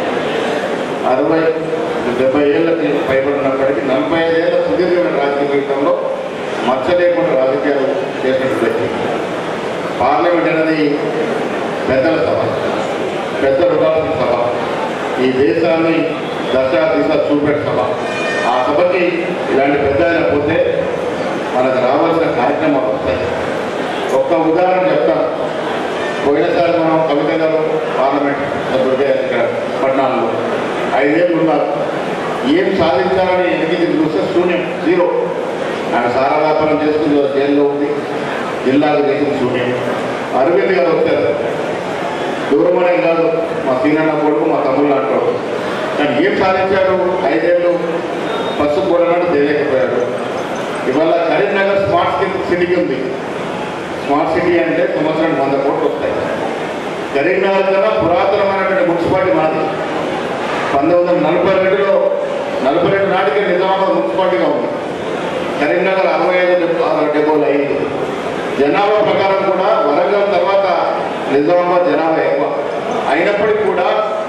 Speaker 5: అరవై డెబ్బై ఏళ్ళకి పైబడినప్పటికీ నలభై ఐదేళ్ల సుదీర్ఘమైన రాజకీయ జీవితంలో మచ్చ లేకుండా రాజకీయాలు చేసినటువంటి వ్యక్తి పార్లమెంట్ అనేది పెద్దల సభ పెద్దలు ఉండాల్సిన సభ ఈ దేశాన్ని దశ దిశ చూపెట్టే సభ ఆ సభకి ఇలాంటి పెద్ద ఆయన పోతే మనకు రావాల్సిన కార్యక్రమాలు వస్తాయి ఒక్క ఉదాహరణ చెప్తాను పోయినసారి మనం కవిత గారు పార్లమెంట్ సభ్యుడిగా ఇక్కడ పట్టణాల్లో ఐదేళ్ళు ఉన్నారు ఏం సాధించాలని ఎనిమిది చూస్తే శూన్యం జీరో ఆయన సారా వ్యాపారం చేసుకుని జైల్లో ఉంది జిల్లాకు చేసిన శూన్యం అరవింద్ గారు వచ్చారు దూరమనే కాదు మా సీనన్న కొడుకు మా తమ్ముళ్ళు అంటాడు కానీ ఏం సాధించాడు ఐదేళ్ళు పసుపు కూడనాడు తెలియకపోయాడు ఇవాళ కరీంనగర్ స్మార్ట్ సిటీ సిటీకి ఉంది స్మార్ట్ సిటీ అంటే సంవత్సరానికి వంద కోట్లు వస్తాయి కరీంనగర్ కన్నా పురాతనమైనటువంటి మున్సిపాలిటీ మాది పంతొమ్మిది వందల నలభై రెండులో నలభై రెండు నాటికి నిజామాబాద్ మున్సిపాలిటీగా ఉంది కరీంనగర్ అరవై ఐదు డెబ్బై డెబ్బోలు అయింది జనాభా ప్రకారం కూడా వరంగల్ తర్వాత నిజామాబాద్ జనాభా ఎక్కువ అయినప్పటికీ కూడా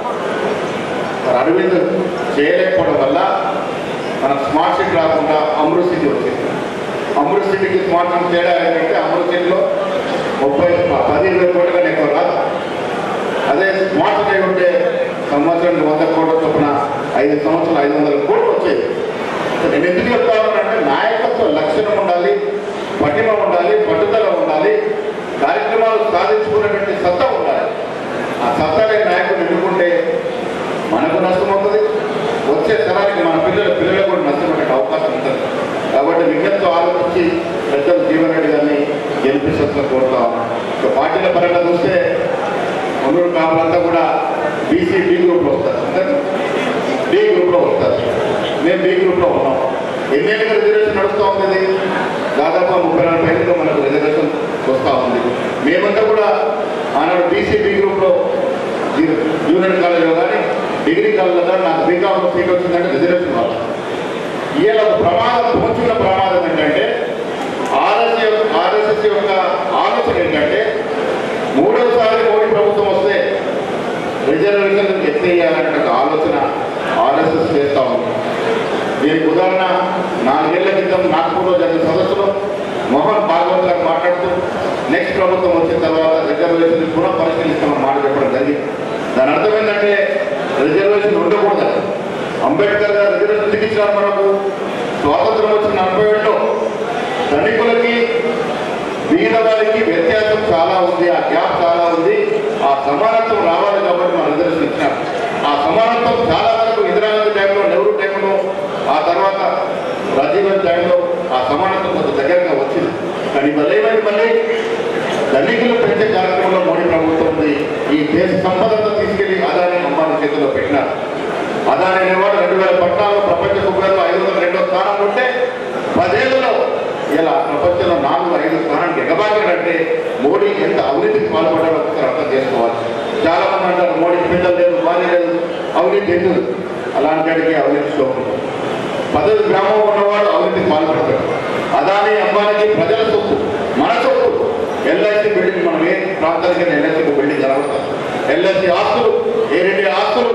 Speaker 5: మరి అరవింద్ చేయలేకపోవడం వల్ల మనకు స్మార్ట్ సిటీ రాకుండా అమృత్ సిటీ వచ్చింది అమృత్ సిటీకి స్మార్ట్ సిటీ తేడా ఏంటంటే అమృత్ సిటీలో ముప్పై పది ఇరవై కోట్ల కన్నా ఎక్కువ రాదు అదే స్మార్ట్ సిటీ ఉంటే సంవత్సరానికి వంద కోట్ల చొప్పున ఐదు సంవత్సరాలు ఐదు వందల కోట్లు వచ్చేది నేను ఎందుకు చెప్తాను అంటే నాయకత్వ లక్షణం ఉండాలి పటిమ ఉండాలి పట్టుదల ఉండాలి కార్యక్రమాలు సాధించుకునేటువంటి సత్తా ఉండాలి ఆ సత్తా లేని నాయకుడు ఎన్నుకుంటే మనకు నష్టం అవుతుంది వచ్చే తరానికి మన పిల్లల పిల్లలకు కూడా నష్టపడే అవకాశం ఉంటుంది కాబట్టి విజ్ఞప్తితో ఆలోచించి పెద్దలు జీవన్ రెడ్డి గారిని గెలిపించాల్సిన కోరుతాం ఇక పార్టీల పరంగా చూస్తే మున్నూరు కాపులంతా కూడా బీసీ బి గ్రూప్లో వస్తారు అంతేనా? డి గ్రూప్లో వస్తారు మేము బి గ్రూప్లో ఉన్నాం ఎన్నేళ్ళుగా రిజర్వేషన్ నడుస్తూ ఉంది ఇది? దాదాపు ముప్పై నలభై ఏళ్ళుగా మనకు రిజర్వేషన్ వస్తూ ఉంది మేమంతా కూడా ఆనాడు బీసీ బి గ్రూప్లో జూ- జూనియర్ కాలేజీలో కానీ డిగ్రీ కాలేజీలో కానీ నాకు బీకామ్ సీట్ వచ్చిందంటే రిజర్వేషన్ వాళ్ళు ఈయన ఒక ప్రమాదం పొంచున్న ప్రమాదం ఏంటంటే ఆర్ఎస్ ఆర్ఎస్ఎస్ యొక్క ఆలోచన ఏంటంటే మూడోసారి మోడీ ప్రభుత్వం వస్తే రిజర్వేషన్ ఎత్తేయాలనే ఒక ఆలోచన ఆర్ఎస్ఎస్ చేస్తా ఉంది దీనికి ఉదాహరణ నాలుగేళ్ల క్రితం నాగ్పూర్లో జరిగిన సదస్సులో మోహన్ భాగవత్ గారు మాట్లాడుతూ నెక్స్ట్ ప్రభుత్వం వచ్చిన తర్వాత రిజర్వేషన్ పునః పరిశీలిస్తామని మాట చెప్పడం జరిగింది దాని అర్థం ఏంటంటే రిజర్వేషన్ ఉండకూడదు అంబేద్కర్ గారు రిజర్వేషన్ ఎందుకు ఇచ్చినారు మనకు స్వాతంత్రం వచ్చిన నలభై ఏడులో ధనికులకి బీదవారికి వ్యత్యాసం చాలా ఉంది ఆ గ్యాప్ చాలా ఉంది ఆ సమానత్వం రావాలి కాబట్టి మన రిజర్వేషన్ ఇచ్చినారు ఆ సమానత్వం చాలా వరకు ఇందిరాగాంధీ టైంలో నెహ్రూ టైంలో ఆ తర్వాత రాజీవ్ గాంధీ టైంలో ఆ సమానత్వం కొంత దగ్గరగా వచ్చింది కానీ మళ్ళీ ఏమైంది మళ్ళీ ధనికులు పెంచే కార్యక్రమంలో మోడీ ప్రభుత్వం ఉంది ఈ దేశ సంపదను తీసుకెళ్లి అదాని అంబానీ చేతిలో పెట్టినారు అదాని అనేవాడు రెండు వేల పద్నాలుగు ప్రపంచ కుబేరులో ఐదు వందల రెండో స్థానం ఉంటే పదేళ్లలో ఇలా ప్రపంచంలో నాలుగు ఐదు స్థానానికి ఎగబాగాడంటే మోడీ ఎంత అవినీతికి పాల్పడ్డారో ఒకసారి అర్థం చేసుకోవాలి చాలా మంది అంటారు మోడీ పిల్లలు లేదు భార్య లేదు అవినీతి ఎందుకు అలాంటి వాడికి అవినీతి శోభం పదవి గ్రామం ఉన్నవాడు అవినీతికి పాల్పడతాడు అదాని అంబానికి ప్రజల సొత్తు మన సొత్తు ఎల్ఐసి బిల్డింగ్ మనం ఏ ప్రాంతానికి ఎల్ఐసి బిల్డింగ్ కనబడతాం ఎల్ఐసి ఆస్తులు ఏ రెండు ఆస్తులు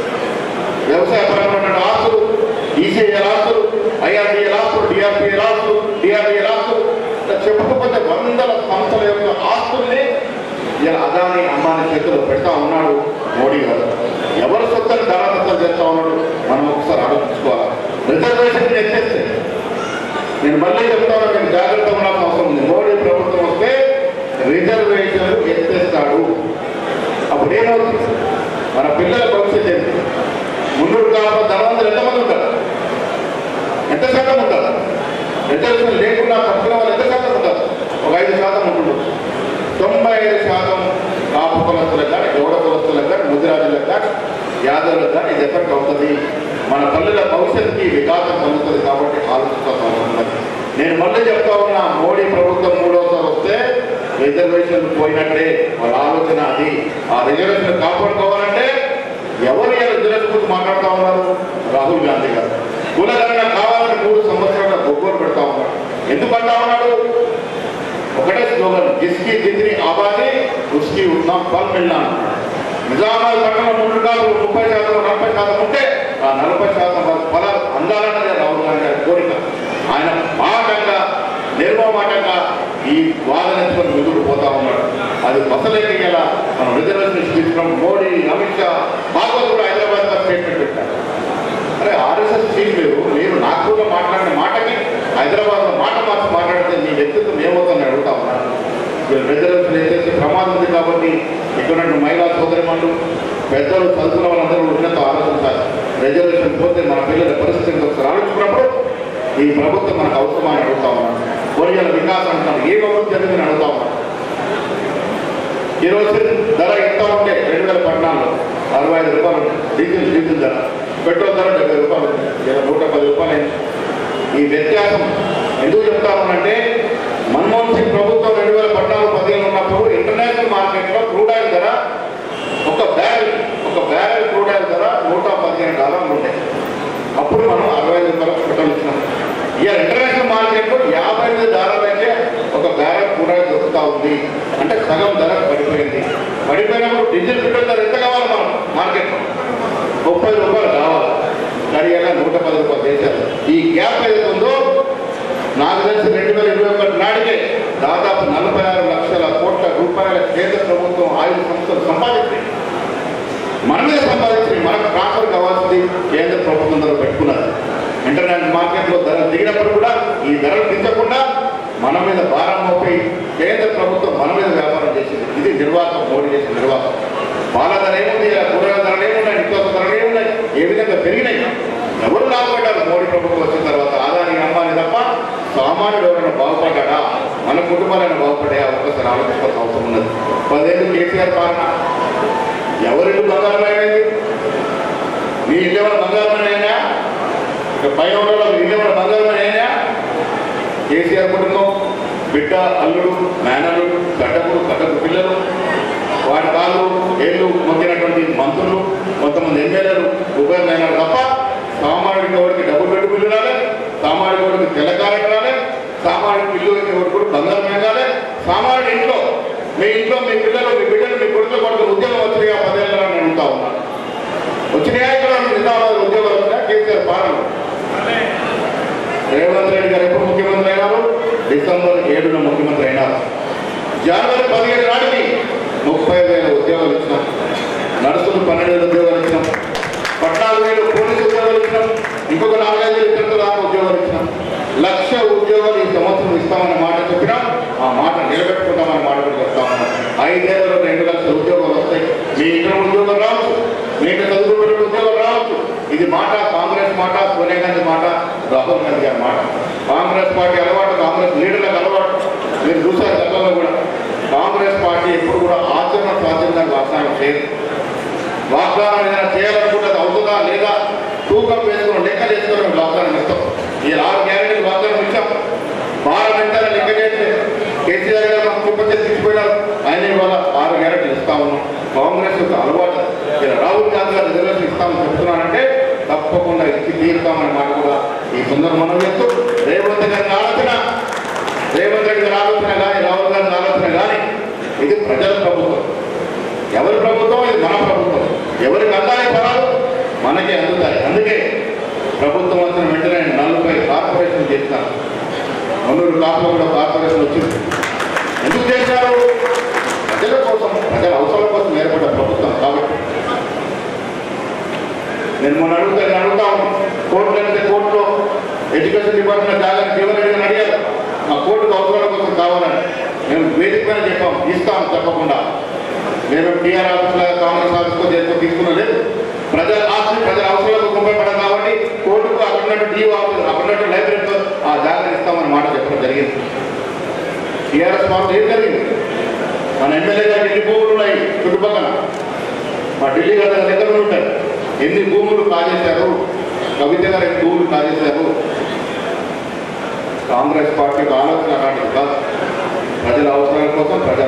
Speaker 5: వ్యవసాయపరమైన ఆస్తులు ఈసీఐఎల్ ఆస్తులు ఐఆర్డీఎల్ ఆస్తులు డిఆర్పిఎల్ ఆస్తులు డిఆర్డిఎల్ ఆస్తులు ఇలా చెప్పుకోకపోతే వందల సంస్థల యొక్క ఆస్తుల్ని ఇలా అదాని అమ్మాని చేతిలో పెడతా ఉన్నాడు మోడీ గారు ఎవరు సొత్తని దానదత్తం చేస్తా ఉన్నాడు మనం ఒకసారి ఆలోచించుకోవాలి రిజర్వేషన్ ఎత్తేస్తే నేను మళ్ళీ చెప్తాను నేను జాగ్రత్త ఉండాల్సిన అవసరం ఉంది మోడీ ప్రభుత్వం వస్తే రిజర్వేషన్ ఎత్తేస్తాడు అప్పుడు ఏమవుతుంది మన పిల్లల భవిష్యత్తు ఏంటి మున్నూరు కాలంలో ధనవంతులు ఎంతమంది ఉంటారు ఎంత శాతం ఉంటారు రిజర్వేషన్ లేకుండా పట్టుకున్న వాళ్ళు ఎంత శాతం ఉంటారు ఒక ఐదు శాతం ఉంటుండొచ్చు తొంభై ఐదు శాతం కాపు కులస్తులకు కానీ గౌడ కులస్తులకు కానీ ముదిరాజులకు కానీ యాదవులకు కానీ ఇది ఎఫెక్ట్ అవుతుంది మన పల్లెల భవిష్యత్తుకి వికాసం కలుగుతుంది కాబట్టి ఆలోచించాల్సిన అవసరం ఉన్నది నేను మళ్ళీ చెప్తా ఉన్నా మోడీ ప్రభుత్వం మూడో రిజర్వేషన్ పోయినట్టే వాళ్ళ ఆలోచన అది ఆ రిజర్వేషన్ కాపాడుకోవాలంటే ఎవరు ఈ రిజర్వేషన్ గురించి మాట్లాడుతూ ఉన్నారు రాహుల్ గాంధీ గారు కులగణన కావాలని మూడు సంవత్సరాల గొప్పలు పెడతా ఉన్నాడు ఎందుకు అంటా ఉన్నాడు ఒకటే స్లోగన్ జిస్కి జిత్ని ఆబాది ఉస్కి ఉన్నా ఫల్ మిల్నా నిజామాబాద్ పట్టణం మూడు కాదు ముప్పై శాతం నలభై శాతం ఉంటే ఆ నలభై శాతం వారి ఫలాలు అందాలన్నదే రాహుల్ గాంధీ గారి కోరిక ఆయన మాటంగా నిర్మమాటంగా ఈ వాదనెత్తుకొని ముందుకు పోతా ఉన్నాడు అది బసలేక గల మనం రిజర్వేషన్ తీసుకున్నాం మోడీ అమిత్ షా భాగవత్ కూడా హైదరాబాద్ స్టేట్మెంట్ పెట్టారు అరే ఆర్ఎస్ఎస్ చీఫ్ మీరు మీరు నాగ్పూర్లో మాట్లాడిన మాటకి హైదరాబాద్లో మాట మార్చి మాట్లాడితే మీ వ్యక్తిత్వం ఏమవుతుందని అడుగుతా ఉన్నాను మీరు రిజర్వేషన్ ఏదైతే ప్రమాదం ఉంది కాబట్టి ఇక్కడ ఉన్న మహిళా సోదరిమణులు పెద్దలు చదువుకున్న వాళ్ళందరూ ఉన్నత ఆలోచించాలి రిజర్వేషన్ పోతే మన పిల్లల పరిస్థితిని ఒకసారి ఆలోచించినప్పుడు ఈ ప్రభుత్వం మనకు అవసరమని అడుగుతా ఉన్నాను కొరియల వికాసం అంటాం ఏ అభివృద్ధి జరిగిందని అడుగుతా ఉన్నాను ఈరోజు ధర ఎంత ఉంటే రెండు వేల పద్నాలుగులో అరవై ఐదు రూపాయలు ఉంది. డీజిల్ డీజిల్ ధర పెట్రోల్ ధర డెబ్బై రూపాయలు ఉంది. ఇలా నూట పది రూపాయలు అయింది. ఈ వ్యత్యాసం ఎందుకు చెప్తామనంటే మన్మోహన్ సింగ్ ప్రభుత్వం రెండు వేల పద్నాలుగు పదిహేను ఉన్నప్పుడు ఇంటర్నేషనల్ మార్కెట్లో క్రూడ్ ఆయిల్ ధర ఒక బ్యారెల్ ఒక బ్యారెల్ క్రూడ్ ఆయిల్ ధర నూట పదిహేను డాలర్లు ఉంటాయి అప్పుడు మనం అరవై ఐదు రూపాయలకు పెట్రోల్ ఇచ్చినాం ఇక ఇంటర్నేషనల్ మార్కెట్లో యాభై ఎనిమిది డాలర్లు అయితే ఒక బ్యారెల్ క్రూడ్ ఆయిల్ దొరుకుతా ఉంది అంటే సగం ధర పడిపోయింది పడిపోయినప్పుడు డీజిల్ పెట్రోల్ ధర ఎంత కావాలి మనం మార్కెట్లో ముప్పై రూపాయలు కావాలి కానీ ఇలా నూట పది రూపాయలు చేశారు ఈ గ్యాప్ ఏదైతే ఉందో నాకు తెలిసి రెండు వేల ఇరవై ఒకటి నాటికే దాదాపు నలభై ఆరు లక్షల కోట్ల రూపాయల కేంద్ర ప్రభుత్వం ఆయుధ సంస్థలు సంపాదించింది మన మీద సంపాదించింది మనకు ట్రాన్స్ఫర్ కావాల్సింది కేంద్ర ప్రభుత్వం ధర పెట్టుకున్నది ఇంటర్నేషనల్ మార్కెట్లో ధర దిగినప్పుడు కూడా ఈ ధరలు పెంచకుండా మన మీద భారం మోపి కేంద్ర ప్రభుత్వం మన మీద వ్యాపారం చేసింది ఇది నిర్వాహకం మోడీ చేసిన నిర్వాహకం పాల ధర ఏముంది కూరగాయల ధరలు ఏమున్నాయి నిత్యావసర ధరలు ఏమున్నాయి ఏ విధంగా పెరిగినాయి ఎవరు లాభపడ్డారు మోడీ ప్రభుత్వం వచ్చిన తర్వాత ఆదాని అమ్మాని తప్ప సామాన్యుడు ఎవరైనా బాగుపడ్డా మన కుటుంబాలైనా బాగుపడ్డా ఒక్కసారి ఆలోచించాల్సిన అవసరం ఉన్నది పదేళ్ళు కేసీఆర్ పాలన ఎవరిల్లు బంగారమైనది మీ ఇల్లు ఎవరు బంగారమైనా ఇక పైన ఉన్న వాళ్ళు మీ ఇల్లు ఎవరు బంగారమైనా కేసీఆర్ కుటుంబం బిడ్డ అల్లుడు మేనల్లుడు గడ్డకుడు గడ్డకు పిల్లలు వారి కాళ్ళు ఏళ్ళు మొక్కినటువంటి మంత్రులు కొంతమంది ఎమ్మెల్యేలు ఉపయోగమైనారు తప్ప సామాన్యుడికి ఎవరికి డబ్బులు పెట్టి బిల్లు రాలే సామాన్యుడికి ఎవరికి తెల్లకారెట్ రాలే సామాన్యుడికి ఇల్లు ఎవరికి కూడా బంగారం మేగాలే సామాన్యుడి ఇంట్లో మీ ఇంట్లో మీ పిల్లలు మీ బిడ్డలు మీ కొడుకులు కొడుకు ఉద్యోగం వచ్చినాయా పదేళ్ళ అని అడుగుతా ఉన్నా వచ్చినాయా ఇక్కడ నిజామాబాద్ ఉద్యోగాలు వచ్చినా కేసీఆర్ పాలన రేవంత్ రెడ్డి గారు ఎప్పుడు ముఖ్యమంత్రి అయినారు డిసెంబర్ ఏడున ముఖ్యమంత్రి అయినారు జనవరి పదిహేడు నాటికి ముప్పై వేల ఉద్యోగాలు ఇచ్చినాం నర్సులు పన్నెండు వేల ఉద్యోగాలు ఇచ్చినాం పద్నాలుగు వేలు పోలీసు ఉద్యోగాలు ఇచ్చినాం ఇంకొక నాలుగైదు వేలు ఇతరుల దాకా ఉద్యోగాలు ఇచ్చినాం లక్ష ఉద్యోగాలు ఈ సంవత్సరం ఇస్తామన్న మాట చెప్పినాం ఆ మాట నిలబెట్టుకుంటామన్న మాట కూడా చెప్తా ఉన్నాం ఐదేళ్ళలో రెండు లక్షల ఉద్యోగాలు వస్తాయి మీ ఇక్కడ ఉద్యోగం రావచ్చు మీ ఇక్కడ చదువుకునే ఉద్యోగాలు రావచ్చు ఇది మాట కాంగ్రెస్ మాట సోనియా గాంధీ మాట రాహుల్ గాంధీ గారి మాట కాంగ్రెస్ పార్టీ అలవాటు కాంగ్రెస్ లీడర్లకు అలవాటు మీరు చూసారు గతంలో కూడా కాంగ్రెస్ పార్టీ ఎప్పుడు కూడా ఆచరణ సాధ్యంగా వాగ్దానం చేయదు వాగ్దానం ఏదైనా చేయాలనుకుంటే అది అవుతుందా లేదా తూకం వేసుకుని లెక్క చేసుకుని మేము వాగ్దానం ఇస్తాం ఈ ఆరు గ్యారెంటీలు వాగ్దానం ఇచ్చాం పార్లమెంటారా లెక్క చేస్తే కేసీఆర్ గారు మాకు కుప్ప చేసి తీసుకుపోయినారు ఆయన ఇవాళ ఆరు గ్యారెంటీలు ఇస్తా ఉన్నాం కాంగ్రెస్ యొక్క అలవాటు ఇలా రాహుల్ గాంధీ గారు రిజర్వేషన్ ఇస్తామని చెప్తున్నానంటే తప్పకుండా ఇచ్చి తీరుతామని మాట కూడా ఈ సందర్భం మనం చెప్తూ రేవంత్ గారి ఆలోచన రేవంత్ రెడ్డి గారి ఆలోచన కానీ రాహుల్ గారి ఆలోచన కానీ ఇది ప్రజల ప్రభుత్వం ఎవరి ప్రభుత్వం ఇది మన ప్రభుత్వం ఎవరికి అందాలి ఫలాలు మనకే అందుతాయి అందుకే ప్రభుత్వం వచ్చిన వెంటనే నలభై కార్పొరేషన్ చేస్తాను మన్నూరు కాపులో కూడా కార్పొరేషన్ వచ్చింది ఎందుకు చేశారు ప్రజల కోసం ప్రజల అవసరాల కోసం ఏర్పడ్డ ప్రభుత్వం కాబట్టి నేను మొన్న అడుగుతా నేను అడుగుతా ఉన్నాను కోర్టులు అంటే కోర్టులో ఎడ్యుకేషన్ డిపార్ట్మెంట్ జాగ్రత్త జీవన్ రెడ్డి గారిని అడిగారు మా కోర్టుకు అవసరాల కోసం కావాలని మేము వేదిక పైన చెప్పాం ఇస్తాం తప్పకుండా మేము టీఆర్ ఆఫీస్లో కాంగ్రెస్ ఆఫీస్లో చేస్తూ తీసుకున్న లేదు ప్రజల ఆస్తి ప్రజల అవసరాలకు ఉపయోగపడదు కాబట్టి కోర్టుకు అక్కడున్నట్టు డిఓ ఆఫీస్ అక్కడున్నట్టు లైబ్రరీతో ఆ జాగ్రత్త ఇస్తామని మాట చెప్పడం జరిగింది టీఆర్ఎస్ పార్టీ ఏం జరిగింది మన ఎమ్మెల్యే గారికి ఎన్ని భూములు ఉన్నాయి చుట్టుపక్కల మా ఢిల్లీ గారి దగ్గర దగ్గర ఉంటాయి ఎన్ని భూములు కాజేశారు కవిత గారు ఎన్ని భూములు కాజేశారు కాంగ్రెస్ పార్టీకి ఆలోచన అలాంటిది కాదు ప్రజల అవసరాల కోసం ప్రజల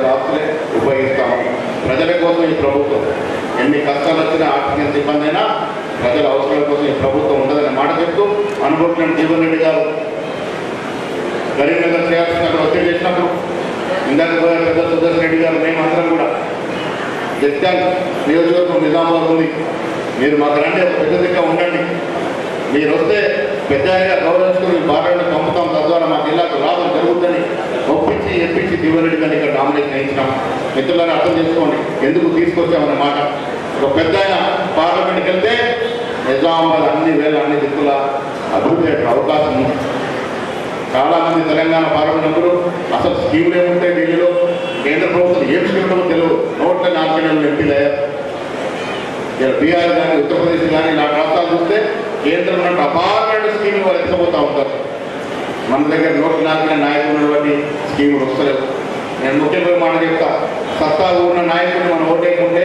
Speaker 5: ప్రజల కోసం ఈ ప్రభుత్వం ఎన్ని కష్టాలు వచ్చినా ఆర్థిక ఇబ్బంది అయినా ప్రజల అవసరాల కోసం ఈ ప్రభుత్వం ఉండదనే మాట చెప్తూ అనుభవం జీవన్ రెడ్డి గారు కరీంనగర్ చేయాల్సిన ఒత్తిడి చేసినప్పుడు ఇందాక పోయే పెద్ద సుదర్శన్ రెడ్డి గారు మేమందరం కూడా జగ్జాల్ నియోజకవర్గం నిజామాబాద్ ఉంది మీరు మాకు రండి ఒక పెద్ద దిక్క ఉండండి మీరు వస్తే పెద్ద ఆయనగా గౌరవించుకుని బాటలను పంపుతాం తద్వారా మా జిల్లాకు లాభం జరుగుతుందని ఒప్పించి ఎప్పించి జీవరెడ్డి గారిని ఇక్కడ నామినేషన్ వేయించినాం మిత్రులను అర్థం చేసుకోండి ఎందుకు తీసుకొచ్చామన్న మాట ఒక పెద్ద ఆయన పార్లమెంట్కి వెళ్తే నిజామాబాద్ అన్ని వేల అన్ని దిక్కుల అభివృద్ధి అయ్యే అవకాశం ఉంది చాలా మంది తెలంగాణ పార్లమెంట్ సభ్యులు అసలు స్కీములు ఏముంటాయి ఢిల్లీలో కేంద్ర ప్రభుత్వం ఏం స్కీములు తెలియదు నోట్ల నాలుగు నెలలు ఎంపీలు అయ్యారు ఇలా బీహార్ కానీ ఉత్తరప్రదేశ్ కానీ ఇలాంటి రాష్ట్రాలు చూస్తే కేంద్రం ఉన్నట్టు అపార్ట్మెంట్ స్కీములు వాళ్ళు ఎత్తపోతూ ఉంటారు మన దగ్గర నోట్ల నాలుగు నాయకులు ఉన్నటువంటి స్కీములు వస్తలేవు నేను ముఖ్యమైన మాట చెప్తా సత్తా ఉన్న నాయకుడిని మనం ఓటేయకుంటే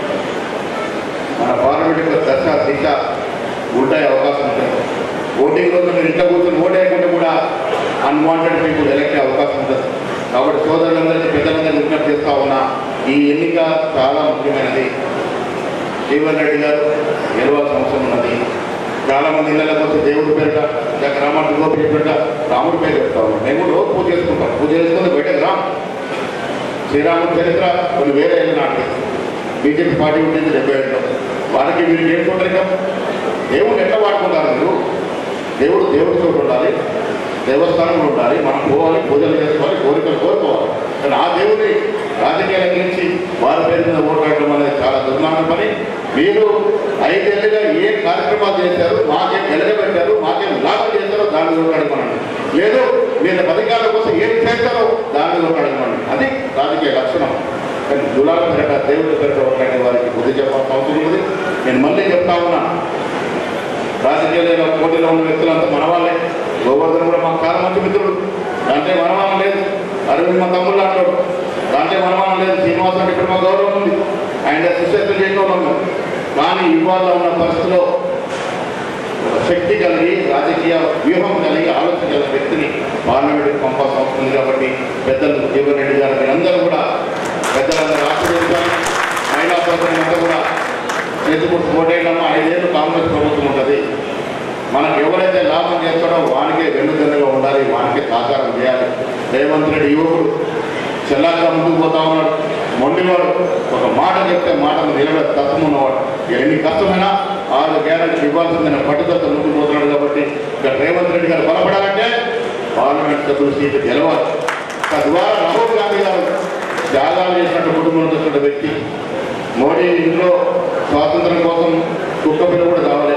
Speaker 5: మన పార్లమెంట్ యొక్క దశ దిశ ఉంటాయి అవకాశం ఉంటుంది ఓటింగ్ రోజు మీరు ఇంట్లో కూర్చొని ఓటేయకుంటే కూడా అన్వాంటెడ్ పీపుల్ ఎలక్ట్ అయ్యే అవకాశం ఉంటుంది కాబట్టి సోదరులందరికీ పెద్దలందరికీ విజ్ఞప్తి చేస్తా ఉన్నా ఈ ఎన్నిక చాలా ముఖ్యమైనది జీవన్ రెడ్డి గారు గెలవాల్సిన అవసరం ఉన్నది చాలా మంది ఇళ్ళకి వచ్చి దేవుడి పేరిట లేక రామాడు గోపి చెప్పినట్ట రాముడి పేరు చెప్తా ఉన్నాం మేము కూడా రోజు పూజ చేసుకుంటాం పూజ చేసుకుని బయటకు రామ్ శ్రీరాముడి చరిత్ర కొన్ని వేరే ఏళ్ళు నాటి బీజేపీ పార్టీ ఉంటుంది డెబ్బై ఏడులో వారికి మీరు ఏం కొట్టరికం దేవుడు ఎట్లా వాడుకుంటారు మీరు దేవుడు దేవుడి చోటు ఉండాలి దేవస్థానంలో ఉండాలి మనం పోవాలి పూజలు చేసుకోవాలి కోరికలు కోరుకోవాలి కానీ ఆ దేవుడిని రాజకీయాల గురించి వారి పేరు మీద ఓట్లాడటం అనేది చాలా దుర్మార్గం పని మీరు ఐదేళ్లుగా ఏ కార్యక్రమాలు చేశారు మాకేం వెలగబెట్టారు మాకేం లాభం చేశారో దాని మీద ఓట్లాడమనండి లేదు మీరు పథకాల కోసం ఏం చేస్తారో దాని మీద ఓట్లాడమనండి అది రాజకీయ లక్షణం కానీ గులాబీ పేరట దేవుడి పేరట ఓట్లాడే వారికి బుద్ధి చెప్పాల్సిన అవసరం ఉంది నేను మళ్ళీ చెప్తా ఉన్నా రాజకీయాల్లో పోటీలో ఉన్న వ్యక్తులంతా మన వాళ్ళే గోవర్ధన్ కూడా మాకు చాలా మంచి మిత్రుడు దాంట్లో మనమానం లేదు అరవింద్ మా తమ్ముళ్ళు అంటాడు దాంట్లో మనమానం లేదు శ్రీనివాస్ అంటే ఇక్కడ మా గౌరవం ఉంది ఆయన సుశక్తి చేయడం ఉన్నాం కానీ ఇవాళ ఉన్న పరిస్థితిలో ఒక శక్తి కలిగి రాజకీయ వ్యూహం కలిగి ఆలోచన కలిగిన వ్యక్తిని పార్లమెంట్కి పంపాల్సిన అవసరం ఉంది కాబట్టి పెద్దలు జీవన్ రెడ్డి గారు మీరందరూ కూడా పెద్దలందరూ ఆశీర్వదించాలి మహిళా సోదరులు అంతా కూడా చేతికొట్టు ఓటేయడమ్మా ఐదేళ్ళు కాంగ్రెస్ ప్రభుత్వం ఉంటుంది మనకు ఎవరైతే లాభం చేస్తాడో వానికే వెన్నుదన్నుగా ఉండాలి వానికే సహకారం చేయాలి రేవంత్ రెడ్డి యువకుడు చెల్లాక ముందుకు పోతా ఉన్నాడు మొండివాడు ఒక మాట చెప్తే మాటను నిలబడే తత్వం ఉన్నవాడు ఎన్ని కష్టమైనా ఆరు గ్యారెంటీ ఇవ్వాల్సిందని పట్టుదలతో ముందుకు పోతున్నాడు కాబట్టి ఇక్కడ రేవంత్ రెడ్డి గారు బలపడాలంటే పార్లమెంట్ సభ్యులు సీటు గెలవాలి తద్వారా రాహుల్ గాంధీ గారు త్యాగాలు చేసినట్టు కుటుంబంలో వచ్చిన వ్యక్తి మోడీ ఇంట్లో స్వాతంత్రం కోసం కుక్క పిల్ల కూడా కావాలి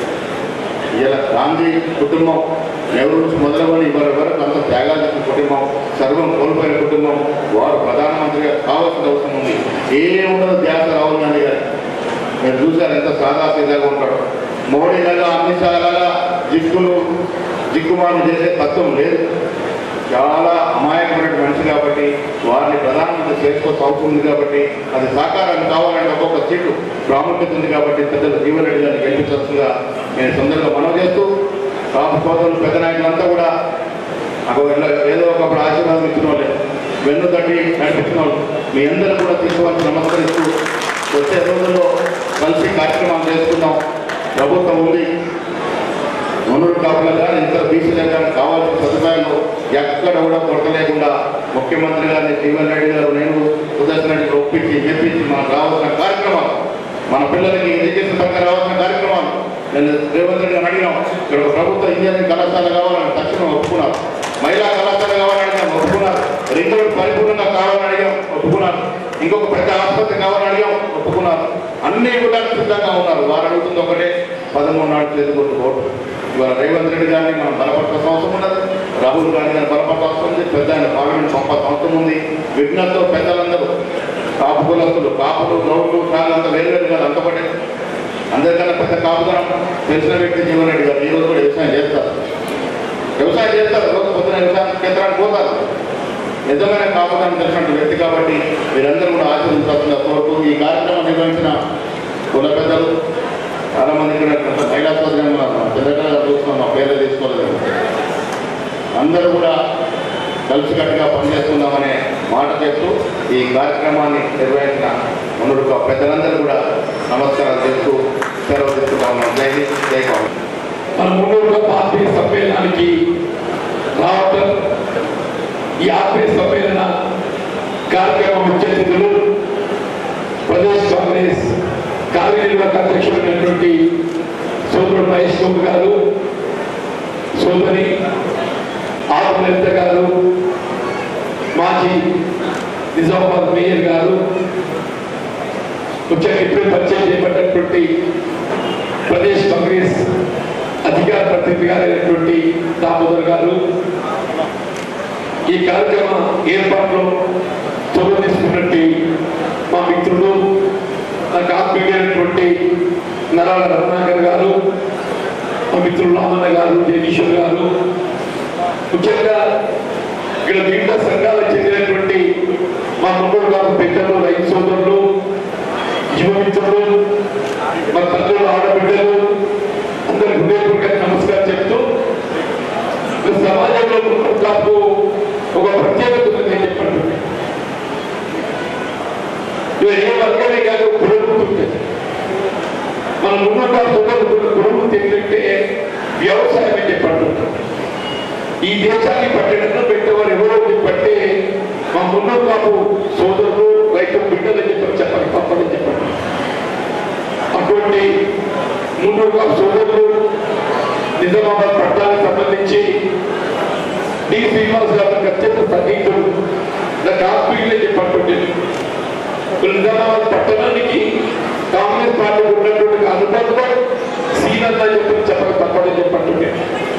Speaker 5: ఇలా గాంధీ కుటుంబం నెహ్రూ నుంచి మొదలవని ఇవాళ వరకు అంత త్యాగాలు చేసిన కుటుంబం సర్వం కోల్పోయిన కుటుంబం వారు ప్రధానమంత్రిగా కావాల్సిన అవసరం ఉంది ఏముండదు ధ్యాస రాహుల్ గాంధీ గారు మీరు చూశారు ఎంత సాదాసీదాగా ఉంటాడు మోడీ లాగా అన్ని సార్లు జిక్కులు జిక్కుమాలు చేసే తత్వం లేదు చాలా అమాయకమైన మనిషి కాబట్టి వారిని ప్రధానమంత్రి చేసుకోవాల్సిన అవసరం ఉంది కాబట్టి అది సాకారం కావాలంటే ఒక్కొక్క సీటు ప్రాముఖ్యత ఉంది కాబట్టి పెద్దలు జీవరెడ్డి గారిని గెలిపించాల్సిందిగా నేను తొందరగా మనవి చేస్తూ కాపు సోదరులు పెద్ద నాయకులంతా కూడా నాకు ఇలా ఏదో ఒకప్పుడు ఆశీర్వాదం ఇచ్చిన వాళ్ళే వెన్ను తట్టి నడిపించిన వాళ్ళు మీ అందరూ కూడా తీసుకోవాల్సి నమస్కరిస్తూ వచ్చే రోజుల్లో కలిసి కార్యక్రమాలు చేసుకుందాం ప్రభుత్వం ఉంది మునుడు కాపులకు కానీ ఇతర బీసీలకు కానీ కావాల్సిన సదుపాయాలు ఎక్కడ కూడా కొరత లేకుండా ముఖ్యమంత్రి గారిని జీవన్ రెడ్డి గారు నేను సుదర్శన్ రెడ్డి గారు ఒప్పించి మెప్పించి మనకు రావాల్సిన కార్యక్రమాలు మన పిల్లలకి ఎడ్యుకేషన్ పరంగా రావాల్సిన కార్యక్రమాలు నేను రేవంత్ రెడ్డి గారిని అడిగాం ఇక్కడ ఒక ప్రభుత్వ ఇంజనీరింగ్ కళాశాల కావాలని తక్షణం ఒప్పుకున్నారు మహిళా కళాశాల కావాలని అడిగాం ఒప్పుకున్నారు రింగ్ రోడ్ పరిపూర్ణంగా కావాలని అడిగాం ఒప్పుకున్నారు ఇంకొక పెద్ద ఆసుపత్రి కావాలని అడిగాం ఒప్పుకున్నారు అన్ని కూడా సిద్ధంగా ఉన్నారు వారు అడుగుతుంది ఒకటే పదమూడు నాడు చేతుకొట్టు ఓటు ఇవాళ రేవంత్ రెడ్డి గారిని మనం బలపడాల్సిన అవసరం ఉన్నది రాహుల్ గాంధీ గారిని బలపడాల్సిన అవసరం ఉంది పెద్ద ఆయన పార్లమెంట్ పంపాల్సిన అవసరం ఉంది విఘ్నతో పెద్దలందరూ కాపు కులస్తులు కాపులు గౌడ్లు కాళ్ళంతా వేరు వేరు కాదు అంతపడే అందరికన్నా పెద్ద కాపుదనం తెలిసిన వ్యక్తి జీవన్ రెడ్డి గారు ఈ రోజు కూడా వ్యవసాయం చేస్తారు వ్యవసాయం చేస్తారు రోజు పొద్దున వ్యవసాయం కేంద్రానికి పోతారు నిజమైన కాపుదనం తెలిసిన వ్యక్తి కాబట్టి మీరందరూ కూడా ఆశీర్వదించాల్సిన కోరుతూ ఈ కార్యక్రమం నిర్వహించిన కుల పెద్దలు చాలా మంది ఇక్కడ కొంత మహిళా సోదరి పెద్దగా చూస్తున్నాం మా పేర్లు తీసుకోలేదు అందరూ కూడా కలిసికట్టుగా పనిచేస్తున్నామనే మాట చెప్తూ ఈ కార్యక్రమాన్ని నిర్వహించిన మునుడు పెద్దలందరూ కూడా నమస్కారాలు చేస్తూ సెలవు తీసుకుంటాము జై హింద్ జై కాంగ్రెస్
Speaker 6: మన మున్నూరుగా ఆత్మీయ సమ్మేళనానికి రావటం ఈ ఆత్మీయ సమ్మేళన కార్యక్రమం ముఖ్య అతిథులు ప్రదేశ్ కాంగ్రెస్ కార్యనిర్వాహక అధ్యక్షుడైనటువంటి సోదరుడు మహేష్ బాబు గారు సోదరి ఆత్మనిర్త గారు మాజీ నిజామాబాద్ మేయర్ గారు ముఖ్యంగా ఇప్పుడే పరిచయం చేయబడినటువంటి ప్రదేశ్ కాంగ్రెస్ అధికార ప్రతినిధి గారైనటువంటి దామోదర్ గారు ఈ కార్యక్రమ ఏర్పాట్లో చొరవ తీసుకున్నటువంటి మా మిత్రుడు నాకు ఆత్మీయులైనటువంటి నరాల రత్నాకర్ గారు మా మిత్రులు రామన్న గారు జగదీశ్వర్ గారు ముఖ్యంగా ఇక్కడ వివిధ సంఘాలకు చెందినటువంటి మా ముగ్గురు గారు పెద్దలు రైతు సోదరులు యువ మిత్రులు మా తల్లులు ఆడబిడ్డలు అందరి హృదయపూర్వక నమస్కారం చెప్తూ ఈ సమాజంలో నాకు ఒక ప్రత్యేకత ఉంది నేను చెప్పండి ఇవి ఏ వర్గమే కాదు కుటుంబం మన ముందుగా కుటుంబం ఏంటంటే వ్యవసాయం అని చెప్పండి ఈ దేశాన్ని పట్టణంలో పెట్టేవారు ఎవరో చెప్పంటే మా ముందు కాపు సోదరులు రైతు బిడ్డలు చెప్పని చెప్పండి తప్పని చెప్పండి అటువంటి ముందుగా సోదరులు నిజామాబాద్ పట్టణానికి సంబంధించి డి శ్రీనివాస్ గారికి అత్యంత సన్నిహితుడు నాకు ఆత్మీయులే చెప్పండి నిజామాబాద్ పట్టణానికి కాంగ్రెస్ పార్టీ ఉన్నటువంటి అనుబంధం సీనన్న చెప్పని చెప్పక తప్పని చెప్పండి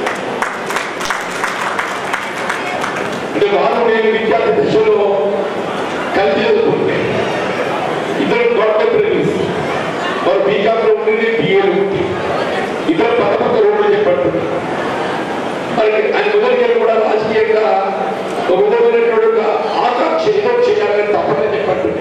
Speaker 6: అంటే వారు నేను విద్యార్థి దశలో కలిసి చదువుకుంటే ఇద్దరు గవర్నమెంట్ రిలీజ్ వారు బీకామ్ లో ఉండేది బిఏలో ఉంది ఇద్దరు పదకొండ రోడ్లు చెప్పండి మరి ఆయన మొదటి కూడా రాజకీయంగా ఒక విధమైనటువంటి ఒక ఆకాంక్ష ఏదో చేయాలని తప్పని చెప్పండి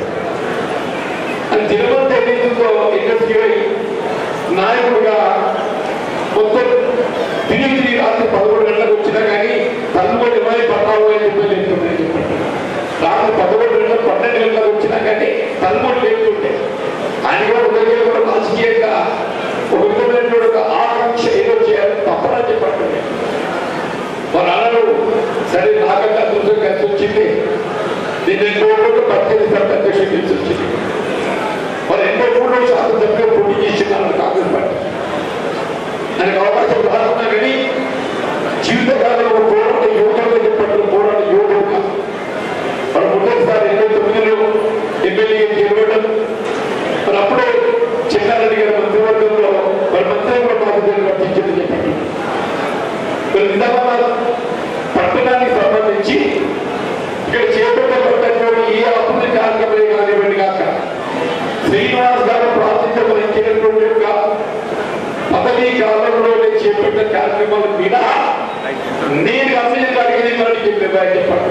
Speaker 6: అని తిరుమల ఏదైతుందో ఇండస్ట్రీ అయి నాయకుడుగా మొత్తం తిరిగి తిరిగి రాత్రి పదకొండు గంటలకు వచ్చినా కానీ తల్లుబడి ఇరవై పద్నాలుగు అని చెప్పి లేకుంటే రాత్రి పదకొండు గంటలకు పన్నెండు గంటలకు వచ్చినా కానీ తల్లుబడి లేకుంటే ఆయన కూడా ఉదయం కూడా రాజకీయంగా ఒక విధమైనటువంటి ఒక ఆకాంక్ష ఏదో చేయాలని తప్పనని చెప్పండి వారు అన్నారు సరే నాకన్నా దూరం కలిసి వచ్చింది నేను ఎన్నో కోట్లు పద్దెనిమిది సార్లు అధ్యక్షుడు కలిసి వచ్చింది మరి ఎన్నో కోట్లు శాసనసభ్యులు పోటీ చేసినారు కాంగ్రెస్ పార్టీ ఆయనకు అవకాశం రాకున్నా కానీ జీవితకాలంలో పోరాట యువకులుగా చెప్పారు పోరాట యువకులుగా మన మొదటిసారి ఎనభై తొమ్మిదిలో ఎమ్మెల్యే గెలవడం మరి అప్పుడే చెన్నారెడ్డి గారి మంత్రివర్గంలో మరి మంత్రి కూడా బాధ్యతలు వర్తించింది చెప్పండి మరి నిజామాబాద్ పట్టణానికి సంబంధించి ఇక్కడ చేపట్టబడ్డటువంటి ఏ అభివృద్ధి కార్యక్రమమే కానివ్వండి కాక శ్రీనివాస్ గారు ప్రాతినిధ్యం వహించినటువంటి యొక్క పదవీ కాలంలోనే చేపట్టిన కార్యక్రమాలు మీద నేను గమనించి అడిగింది మరి చెప్పారు చెప్పండి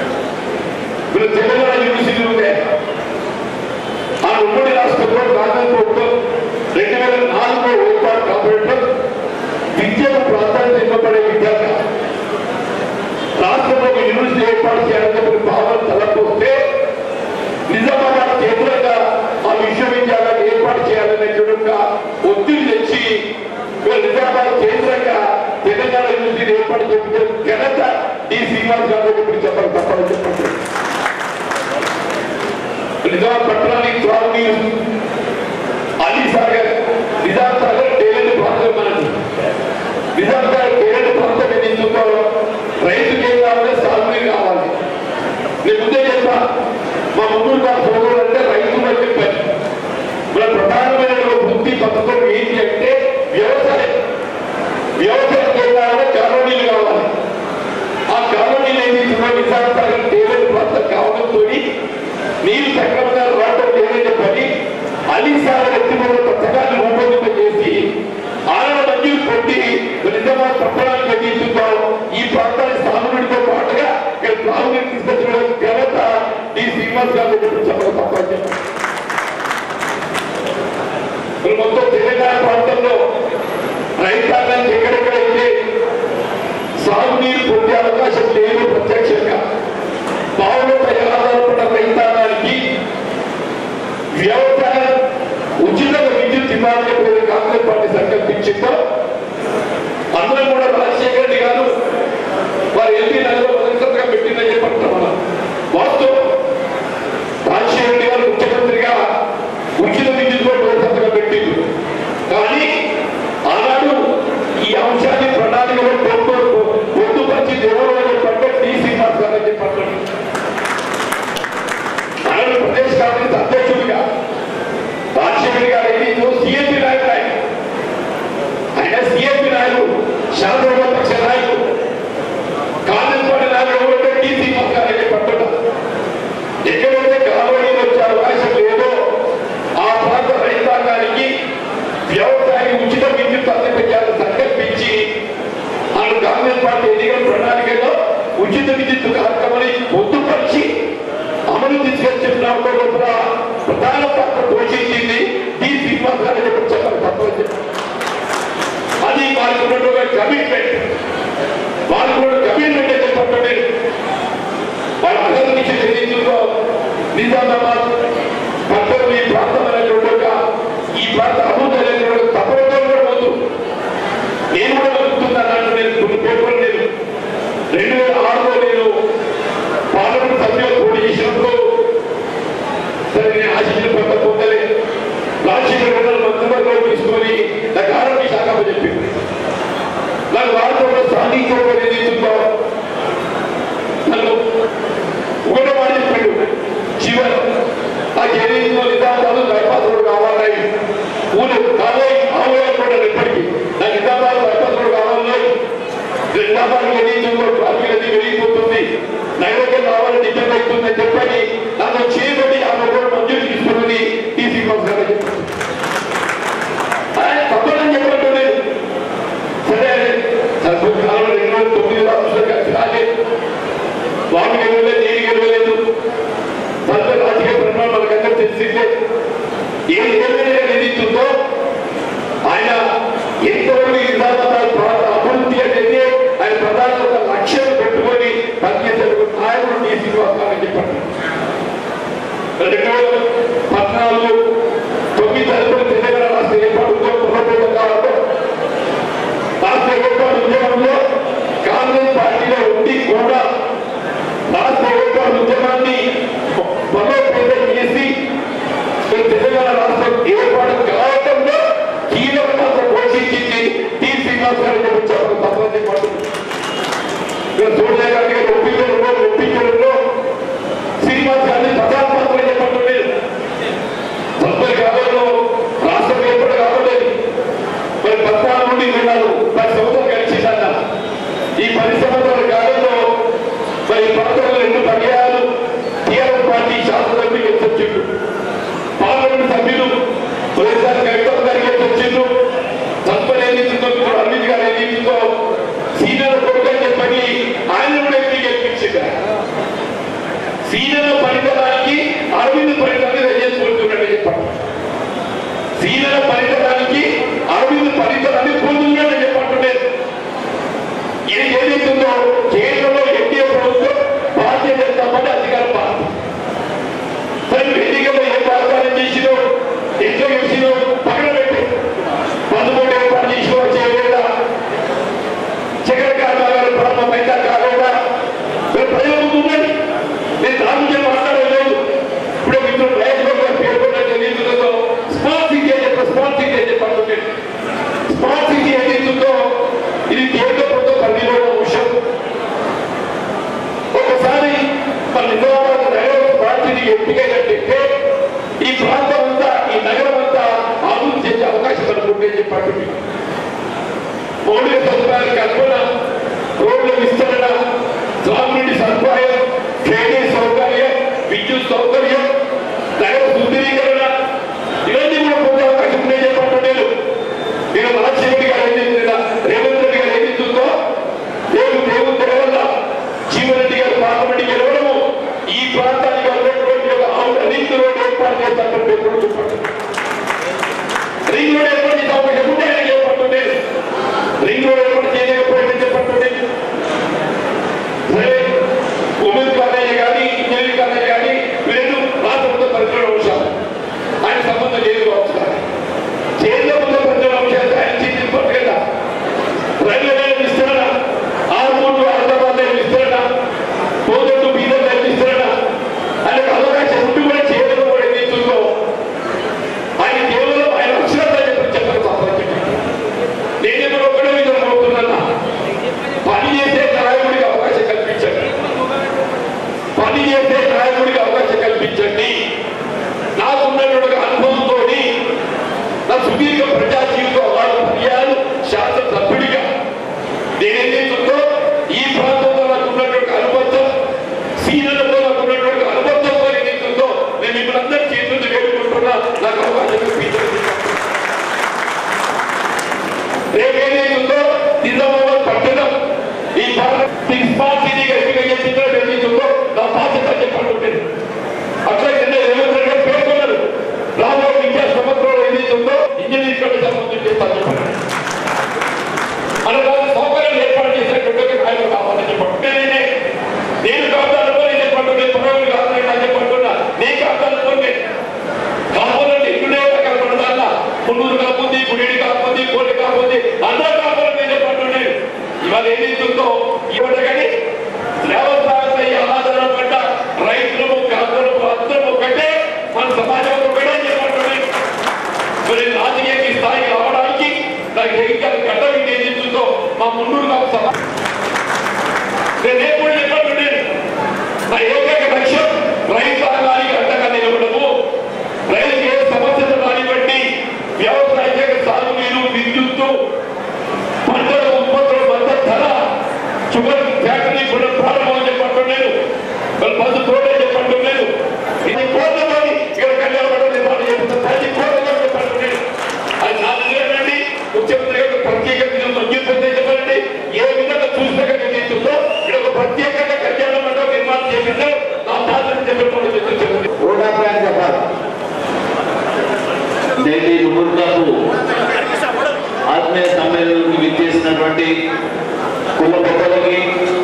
Speaker 6: మీరు తెలంగాణ యూనివర్సిటీ ఉందే ఆ ఉమ్మడి రాష్ట్రంలో కాంగ్రెస్ ప్రభుత్వం రెండు వేల నాలుగులో ఏర్పాటు కాబట్టడం విద్యకు ప్రాధాన్యత ఇవ్వబడే విద్యార్థి రాష్ట్రంలో ఒక యూనివర్సిటీ ఏర్పాటు చేయాలని చెప్పిన భావన తలపోస్తే నిజామాబాద్ కేంద్రంగా ఆ విశ్వవిద్యాలయాన్ని ఏర్పాటు చేయాలనేటువంటి ఒక ఒత్తిడి తెచ్చి ఇవాళ నిజామాబాద్ కేంద్రంగా తెలంగాణ యూనివర్సిటీ ఏర్పాటు చేపించిన ఘనత ఈ శ్రీనివాస్ గారు ఇప్పుడు చెప్పాలి తప్పని చెప్పండి నిజామాబాద్ పట్టణానికి త్రాగునీరు అలీ సాగర్ నిజాం సాగర్ టేలెంట్ ప్రాంతం మనది నిజాం సాగర్ టేలెంట్ ప్రాంతం ఎందుకో రైతుకి ఏం కావాలి సాగునీరు కావాలి నేను ముందే చెప్తా మా ముగ్గురు గారు సోదరులు అంటే రైతులు అని చెప్పారు మన ప్రధానమైన వృత్తి పథకం ఏంటి అంటే వ్యవసాయం వ్యవసాయం చేయాలంటే కాలనీలు కావాలి ఆ కాలనీలు ఏంటి నిజాం సాగర్ టేలెంట్ ప్రాంతం కావడంతో నీరు సక్రమంగా రావడం లేదని చెప్పని అలీ సాగర్ ఎత్తిపోయిన పథకాన్ని రూపొందింపజేసి ఆనవ మంజూరు కొట్టి నిజామాబాద్ పట్టణానికి అందించుతాం ఈ ప్రాంతాన్ని సాగునీటితో పాటుగా ఇక్కడ త్రాగునీరు తీసుకొచ్చిన ఘనత ఈ శ్రీనివాస్ గారి దగ్గర చెప్పక తప్పని చెప్పండి మరి మొత్తం తెలంగాణ ప్రాంతంలో రైతాంగానికి ఎక్కడెక్కడైతే సాగునీరు పొందే అవకాశం లేదు ప్రత్యక్షంగా బావులపై ఆధారపడ్డ రైతాంగానికి వ్యవసాయ నమ్మకం లోపల ప్రధాన పాత్ర పోషించింది డి శ్రీనివాస్ గారు చెప్పి చెప్పాలి తప్పని అది వారికి ఉన్నటువంటి కమిట్మెంట్ వాళ్ళు కూడా కమిట్మెంట్ చెప్పండి వాళ్ళ అగర్నించి ఎన్నికల్లో నిజామాబాద్ పట్టణం ఈ ప్రాంతం అనేటువంటి ఒక ఈ ప్రాంత అభివృద్ధి అనేటువంటి తప్పకుండా కూడా వద్దు నేను కూడా వెళ్తున్నాను నేను కొన్ని పేపర్లు నేను రెండు వేల ఆరులో నేను పార్లమెంట్ సభ్యులు పోటీ చేసినప్పుడు సరే నేను ఆశించిన కొంత పొందలే రాజశేఖర రెడ్డి మంత్రివర్గంలో తీసుకొని నాకు ఆరోగ్య శాఖ చెప్పింది నాకు వారితో కూడా సాధించడం ఏదైతుందో నన్ను ఒకటో మాట చెప్పాడు చివరి నాకు ఏదైతుందో నిజామాబాద్ బైపాస్ రోడ్ కావాలి ఊరు కావాలి ఆవులు ఇప్పటికీ నాకు నిజామాబాద్ బైపాస్ రోడ్ కావాలి నిజామాబాద్ ఏదైతుందో ట్రాఫిక్ అది వెళ్ళిపోతుంది నగరకి రావాలని డిపెండ్ అవుతుందని చెప్పని నన్ను చేయబడి ఆ కూడా మంజూరు తీసుకున్నది టీసీ గారు చెప్పారు ఆయన తప్పదని చెప్పట్టు లేదు సరే సరిపోయి కాలంలో రెండు వేల తొమ్మిది రాష్ట్రాలు కలిసి రాలేదు వాటికి వెళ్ళలేదు దేనికి వెళ్ళలేదు సర్వ రాజకీయ పరిణామాలు మనకందరూ తెలిసిందే ఏ ఏదైనా నిధిస్తుందో ఆయన ఎంతవరకు నిజామాబాద్ ప్రాంత అభివృద్ధి అనేది ఆయన ప్రధాన ఒక లక్ష్యం పెట్టుకొని పనిచేసే నాయకుడు డి శ్రీనివాస్ గారు చెప్పండి రెండు వేల పద్నాలుగు తొమ్మిది తరపున తెలంగాణ రాష్ట్ర ఏర్పాటు పునర్పూర్వం కావడంలో రాష్ట్ర ఏర్పాటు ఉద్యమంలో కాంగ్రెస్ పార్టీలో ఉండి కూడా రాష్ట్ర ఏర్పాటు ఉద్యమాన్ని బలోపేతం చేసి ఈ తెలంగాణ రాష్ట్రం ఏర్పాటు కావడంలో కీలక పాత్ర పోషించింది టి శ్రీనివాస్ గారు చెప్పారు తప్పని పడుతుంది సోనియా గాంధీ గారు ఒప్పించడంలో ఒప్పించడంలో శ్రీనివాస్ గారిని ప్రధాన పాత్ర చెప్పట్లేదు తొంభై కాలంలో రాష్ట్రం ఏర్పాటు కావలేదు మరి పద్నాలుగు నుండి విన్నాను పది సంవత్సరాలు గడిచిందన్న ఈ పది సంవత్సరాల కాలంలో మరి ప్రాంతంలో రెండు పర్యాయాలు టీఆర్ఎస్ పార్టీ శాసనసభ్యులు ఎత్తొచ్చిండు పార్లమెంట్ సభ్యులు వైఎస్ఆర్ కవిత గారికి ఎత్తొచ్చిండు తదుపరి ఏదైతుందో ఇప్పుడు అరవింద్ గారు ఏదైతుందో సీనియర్ కొడుకు అని చెప్పని ఆయన కూడా ఎత్తి గెలిపించింది సీనియర్ పరికరానికి అరవింద్ పరికరాన్ని చేసుకుంటున్నాడు చెప్పండి సీనియర్ పరికరానికి అరవింద్ పరికరాన్ని పొందుతున్నాడు చెప్పంటులేదు ఇది ఏదైతుందో కేంద్రంలో ఎన్డీఏ ప్రభుత్వం భారతీయ జనతా పార్టీ అధికార పార్టీ సరే వేదికలో ఏ వాగ్దానం చేసినో ఎట్లా చేసినో పక్కన పెట్టి పదమూడు ఏర్పాటు చేసి చేయలేదా చక్ర కార్యాలయాలు ప్రారంభమైందా కాలేదా మీరు ప్రజల ముందు ఉండండి నేను దాని గురించి మాట్లాడలేదు ఇప్పుడు మిత్రుడు మహేష్ బాబు గారు పేర్కొన్నట్టు నిధులతో స్మార్ట్ సిటీ అని చెప్పి స్మార్ట్ సిటీ అని చెప్పి స్మార్ట్ సిటీ ఏదైతుందో ఇది కేంద్ర ప్రభుత్వ పరిధిలో ఉన్న విషయం ఒకసారి మన నిజామాబాద్ నగరం స్మార్ట్ సిటీ ఎంపికైనట్టయితే ఈ ప్రాంతం అంతా ఈ నగరం అంతా అభివృద్ధి చేసే అవకాశం కనుకుంటే చెప్పండి మౌలిక సదుపాయాల కల్పన రోడ్ల విస్తరణ త్రాగునీటి సదుపాయం డ్రైనేజ్ సౌకర్యం విద్యుత్ సౌకర్యం నగర సుందరీకరణ ఇవన్నీ కూడా పొందే అవకాశం ఉందని చెప్పండి నేను నేను రాజశేఖర్ గారు ఏం చేసిన రేవంత్ రెడ్డి గారు ఏం చేస్తుందో దేవుడు దేవుడు తెరవల్ల జీవరెడ్డి గారు పార్లమెంట్ గెలవడము ఈ ప్రాంతానికి ఉన్నటువంటి ఒక అవుట్ రింగ్ రోడ్ ఏర్పాటు చేస్తానని పేరు చెప్పండి రింగ్ రోడ్ ఏర్పాటు చేసే అవకాశం ఉంటే ఆయన చెప్పండి రింగ్ రోడ్ ఏర్పాటు చేయలేకపోయింది చెప్పండి సరే ఉమెన్ కాలేజ్ కానీ ఇంజనీరింగ్ కాలేజ్ కానీ వీళ్ళు రాష్ట్రంలో పరిశ్రమ అంశాలు ఆయన సంబంధం లేదు కావచ్చు కానీ కేంద్ర ప్రభుత్వ పరిశ్రమ అంశాలు ఆయన చేసి కదా రైల్వే లైన్ విస్తరణ ఆరుమూడు హైదరాబాద్ లైన్ విస్తరణ పోగొట్టు బీదర్ లైన్ విస్తరణ ఆయనకు అవకాశం ఉండి కూడా చేయలేకపోవడం ఏదైతుందో ఆయన కేవలం ఆయన అక్షరాలు చెప్పి చెప్పారు తప్పని నేనే కూడా ఒకటే మీద కోరుతున్నా పని చేసే నాయకుడికి అవకాశం కల్పించండి పని చేసే నాయకుడికి అవకాశం కల్పించండి నాకున్నటువంటి అనుభవంతో నా సుదీర్ఘ ప్రజా జీవితం ఆరు పర్యాలు శాసన సభ్యుడిగా నేనేదైతుందో ఈ ప్రాంతంలో నాకు ఉన్నటువంటి అనుబంధం సీనియర్లతో నాకు ఉన్నటువంటి అనుబంధంతో ఏదైతుందో నేను మిమ్మల్ని అందరి చేతులు వేడుకుంటున్నా నాకు అవకాశం కల్పించండి రేపేదైతుందో నిజామాబాద్ పట్టణం ఈ స్మార్ట్ సిటీగా ఎంపిక చేసిందో ఏదైతుందో నా బాధ్యత చెప్పండి అట్లా ఎన్నో
Speaker 7: వచ్చినటువంటి కుల పెద్దలకి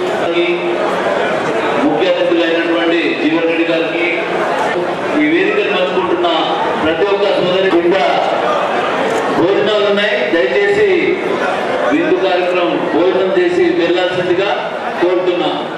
Speaker 7: ముఖ్య అతిథులైనటువంటి జీవన్ రెడ్డి గారికి ఈ వేదికను పంచుకుంటున్న ప్రతి ఒక్క సోదరి కింద భోజనాలు ఉన్నాయి దయచేసి విందు కార్యక్రమం భోజనం చేసి వెళ్ళాల్సిందిగా కోరుతున్నాం